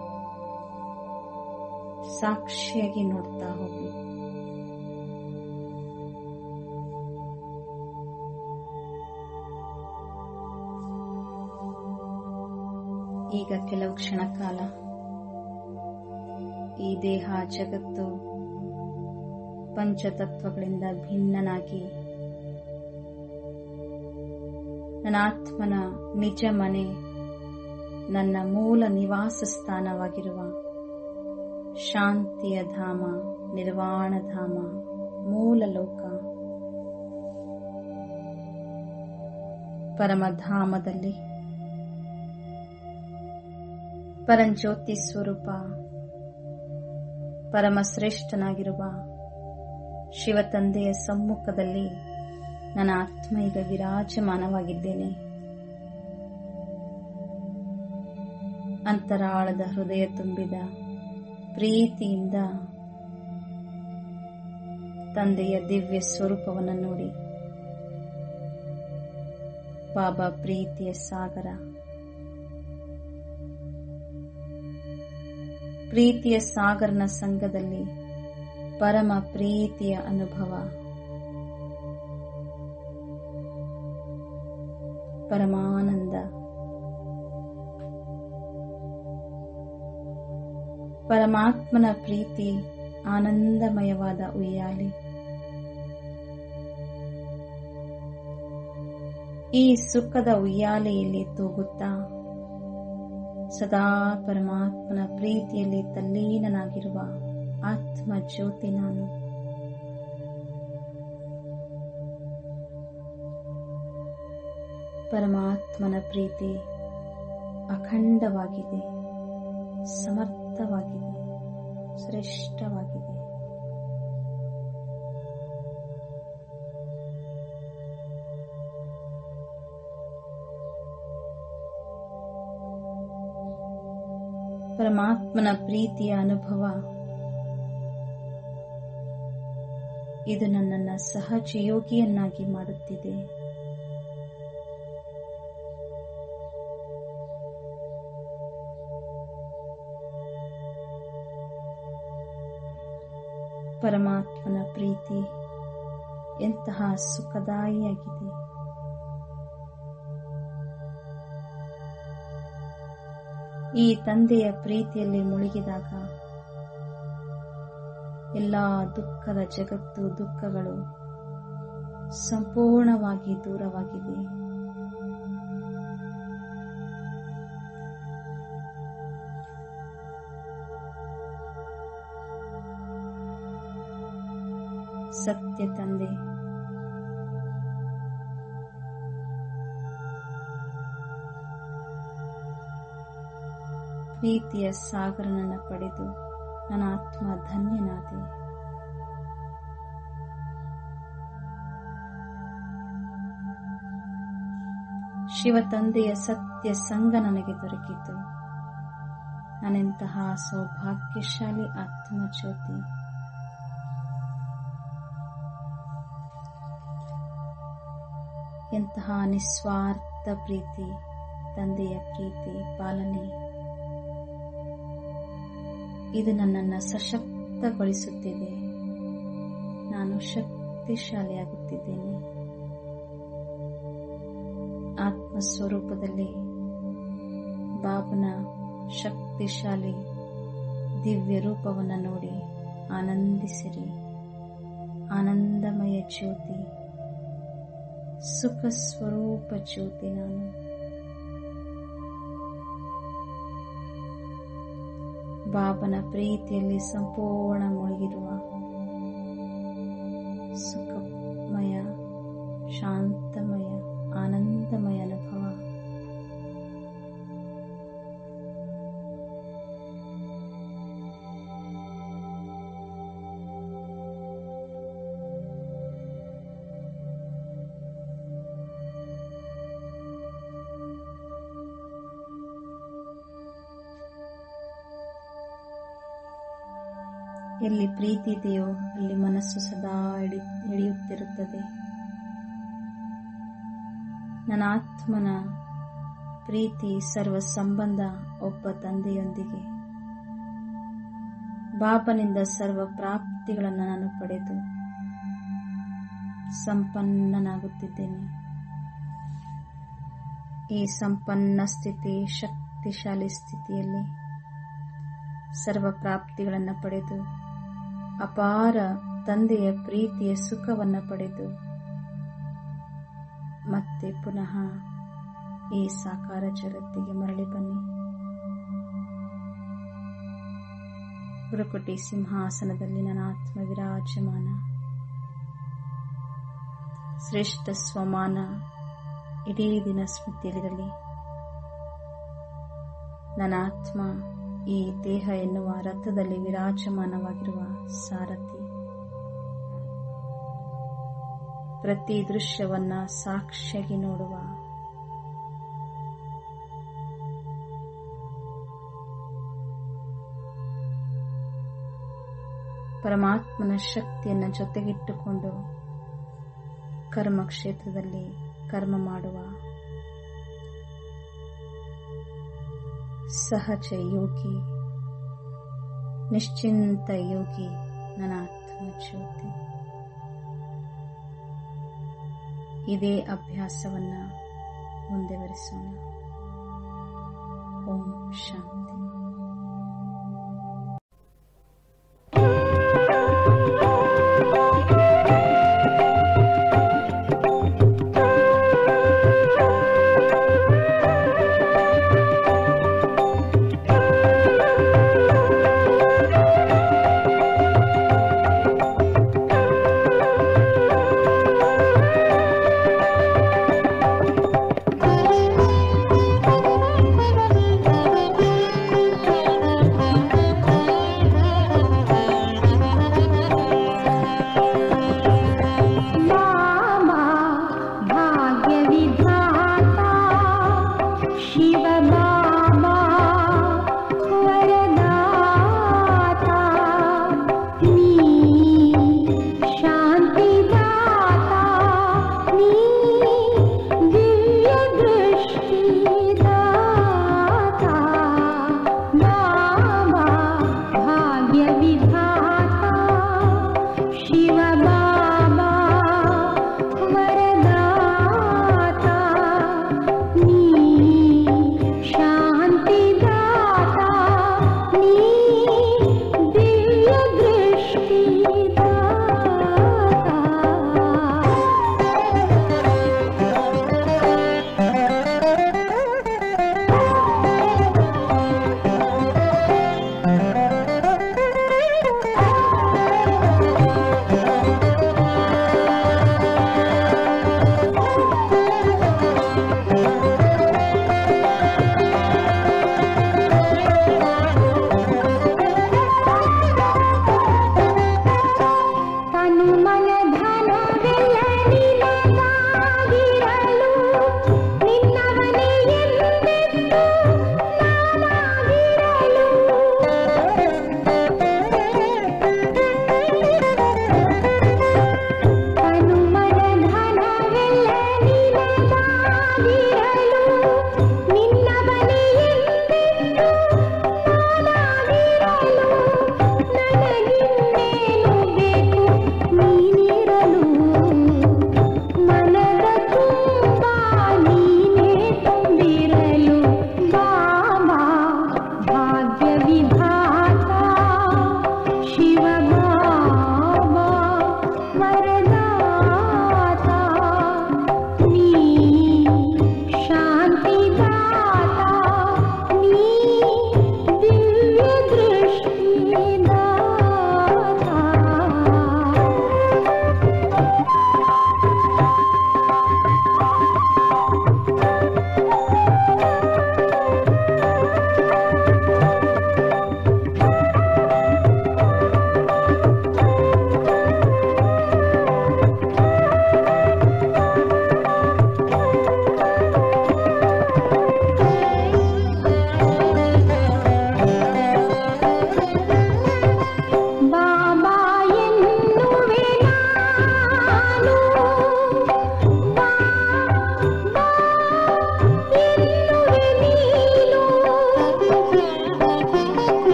ಸಾಕ್ಷಿಯಾಗಿ ನೋಡ್ತಾ ಹೋಗಿ ಈಗ ಕೆಲವು ಕ್ಷಣ ಕಾಲ ಈ ದೇಹ ಜಗತ್ತು ಪಂಚತತ್ವಗಳಿಂದ ಭಿನ್ನನಾಗಿ ನನ್ನ ಆತ್ಮನ ನಿಜ ಮನೆ ನನ್ನ ಮೂಲ ನಿವಾಸ ಸ್ಥಾನವಾಗಿರುವ ಶಾಂತಿಯ ಧಾಮ ನಿರ್ವಾಣ ಧಾಮ ಮೂಲ ಲೋಕ ಪರಮಧಾಮದಲ್ಲಿ ಪರಂಜ್ಯೋತಿ ಸ್ವರೂಪ ಪರಮಶ್ರೇಷ್ಠನಾಗಿರುವ ಶಿವತಂದೆಯ ಸಮ್ಮುಖದಲ್ಲಿ ನನ್ನ ಆತ್ಮ ಈಗ ವಿರಾಜಮಾನವಾಗಿದ್ದೇನೆ ಅಂತರಾಳದ ಹೃದಯ ತುಂಬಿದ ಪ್ರೀತಿಯಿಂದ ತಂದೆಯ ದಿವ್ಯ ಸ್ವರೂಪವನ್ನು ನೋಡಿ ಬಾಬಾ ಪ್ರೀತಿಯ ಸಾಗರ ಪ್ರೀತಿಯ ಸಾಗರನ ಸಂಘದಲ್ಲಿ ಪರಮ ಪ್ರೀತಿಯ ಅನುಭವ ಪರಮಾನಂದ ಪರಮಾತ್ಮನ ಪ್ರೀತಿ ಆನಂದಮಯವಾದ ಉಯ್ಯಾಲೆ ಈ ಸುಖದ ಉಯ್ಯಾಲೆಯಲ್ಲಿ ತೂಗುತ್ತಾ ಸದಾ ಪರಮಾತ್ಮನ ಪ್ರೀತಿಯಲ್ಲಿ ತಲ್ಲೀನನಾಗಿರುವ ಆತ್ಮ ಜ್ಯೋತಿ ನಾನು ಪರಮಾತ್ಮನ ಪ್ರೀತಿ ಅಖಂಡವಾಗಿದೆ ಸಮರ್ಥವಾಗಿದೆ ಶ್ರೇಷ್ಠವಾಗಿದೆ ಪರಮಾತ್ಮನ ಪ್ರೀತಿಯ ಅನುಭವ ಇದು ನನ್ನನ್ನು ಸಹಜಯೋಗಿಯನ್ನಾಗಿ ಮಾಡುತ್ತಿದೆ ಪರಮಾತ್ಮನ ಪ್ರೀತಿ ಎಂತಹ ಸುಖದಾಯಿಯಾಗಿದೆ ಈ ತಂದೆಯ ಪ್ರೀತಿಯಲ್ಲಿ ಮುಳುಗಿದಾಗ ಎಲ್ಲ ದುಃಖದ ಜಗತ್ತು ದುಃಖಗಳು ಸಂಪೂರ್ಣವಾಗಿ ದೂರವಾಗಿವೆ ಸತ್ಯ ತಂದೆ ಪ್ರೀತಿಯ ಸಾಗರನನ್ನು ಪಡೆದು ನನ್ನ ಆತ್ಮ ಧನ್ಯನಾದೆ ಶಿವ ತಂದೆಯ ಸತ್ಯ ಸಂಗ ನನಗೆ ದೊರಕಿತು ನಾನೆಂತಹ ಸೌಭಾಗ್ಯಶಾಲಿ ಆತ್ಮ ಜ್ಯೋತಿ ಎಂತಹ ನಿಸ್ವಾರ್ಥ ಪ್ರೀತಿ ತಂದೆಯ ಪ್ರೀತಿ ಪಾಲನೆ ಇದು ನನ್ನನ್ನು ಸಶಕ್ತಗೊಳಿಸುತ್ತಿದೆ ನಾನು ಶಕ್ತಿಶಾಲಿಯಾಗುತ್ತಿದ್ದೇನೆ ಆತ್ಮಸ್ವರೂಪದಲ್ಲಿ ಬಾಬನ ಶಕ್ತಿಶಾಲಿ ದಿವ್ಯ ರೂಪವನ್ನು ನೋಡಿ ಆನಂದಿಸಿರಿ ಆನಂದಮಯ ಜ್ಯೋತಿ ಸುಖ ಸ್ವರೂಪ ಜ್ಯೋತಿ ನಾನು ಬಾಬನ ಪ್ರೀತಿಯಲ್ಲಿ ಸಂಪೂರ್ಣ ಮುಳುಗಿರುವ ಸುಖಮಯ ಶಾಂತಮಯ ಆನಂದಮಯ ಅನುಭವ ಎಲ್ಲಿ ಪ್ರೀತಿ ಇದೆಯೋ ಅಲ್ಲಿ ಮನಸ್ಸು ಸದಾ ಹಿಡಿ ಹಿಡಿಯುತ್ತಿರುತ್ತದೆ ನನ್ನ ಆತ್ಮನ ಪ್ರೀತಿ ಸರ್ವ ಸಂಬಂಧ ಒಬ್ಬ ತಂದೆಯೊಂದಿಗೆ ಬಾಬನಿಂದ ಸರ್ವ ಪ್ರಾಪ್ತಿಗಳನ್ನು ನಾನು ಪಡೆದು ಸಂಪನ್ನನಾಗುತ್ತಿದ್ದೇನೆ ಈ ಸಂಪನ್ನ ಸ್ಥಿತಿ ಶಕ್ತಿಶಾಲಿ ಸ್ಥಿತಿಯಲ್ಲಿ ಸರ್ವ ಪ್ರಾಪ್ತಿಗಳನ್ನು ಪಡೆದು ಅಪಾರ ತಂದೆಯ ಪ್ರೀತಿಯ ಸುಖವನ್ನು ಪಡೆದು ಮತ್ತೆ ಪುನಃ ಈ ಸಾಕಾರ ಜಗತ್ತಿಗೆ ಮರಳಿ ಬನ್ನಿ ಬುರುಕುಟಿ ಸಿಂಹಾಸನದಲ್ಲಿ ನನ್ನ ಆತ್ಮ ವಿರಾಜಮಾನ ಶ್ರೇಷ್ಠ ಸ್ವಮಾನ ಇಡೀ ದಿನ ಸ್ಮೃತಿಯಲ್ಲಿರಲಿ ನನ್ನ ಆತ್ಮ ಈ ದೇಹ ಎನ್ನುವ ರಥದಲ್ಲಿ ವಿರಾಜಮಾನವಾಗಿರುವ ಸಾರಥಿ ಪ್ರತಿ ದೃಶ್ಯವನ್ನ ಸಾಕ್ಷಿಯಾಗಿ ನೋಡುವ ಪರಮಾತ್ಮನ ಶಕ್ತಿಯನ್ನು ಜೊತೆಗಿಟ್ಟುಕೊಂಡು ಕರ್ಮ ಕ್ಷೇತ್ರದಲ್ಲಿ ಕರ್ಮ ಮಾಡುವ ಸಹಜ ಯೋಗಿ ನಿಶ್ಚಿಂತ ಯೋಗಿ ನನ್ನ ಆತ್ಮ ಜ್ಯೋತಿ ಇದೇ ಅಭ್ಯಾಸವನ್ನ ಮುಂದುವರಿಸೋಣ ಓಂ ಶಾಂತಿ Thank you.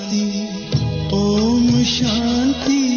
Shanti Om Shanti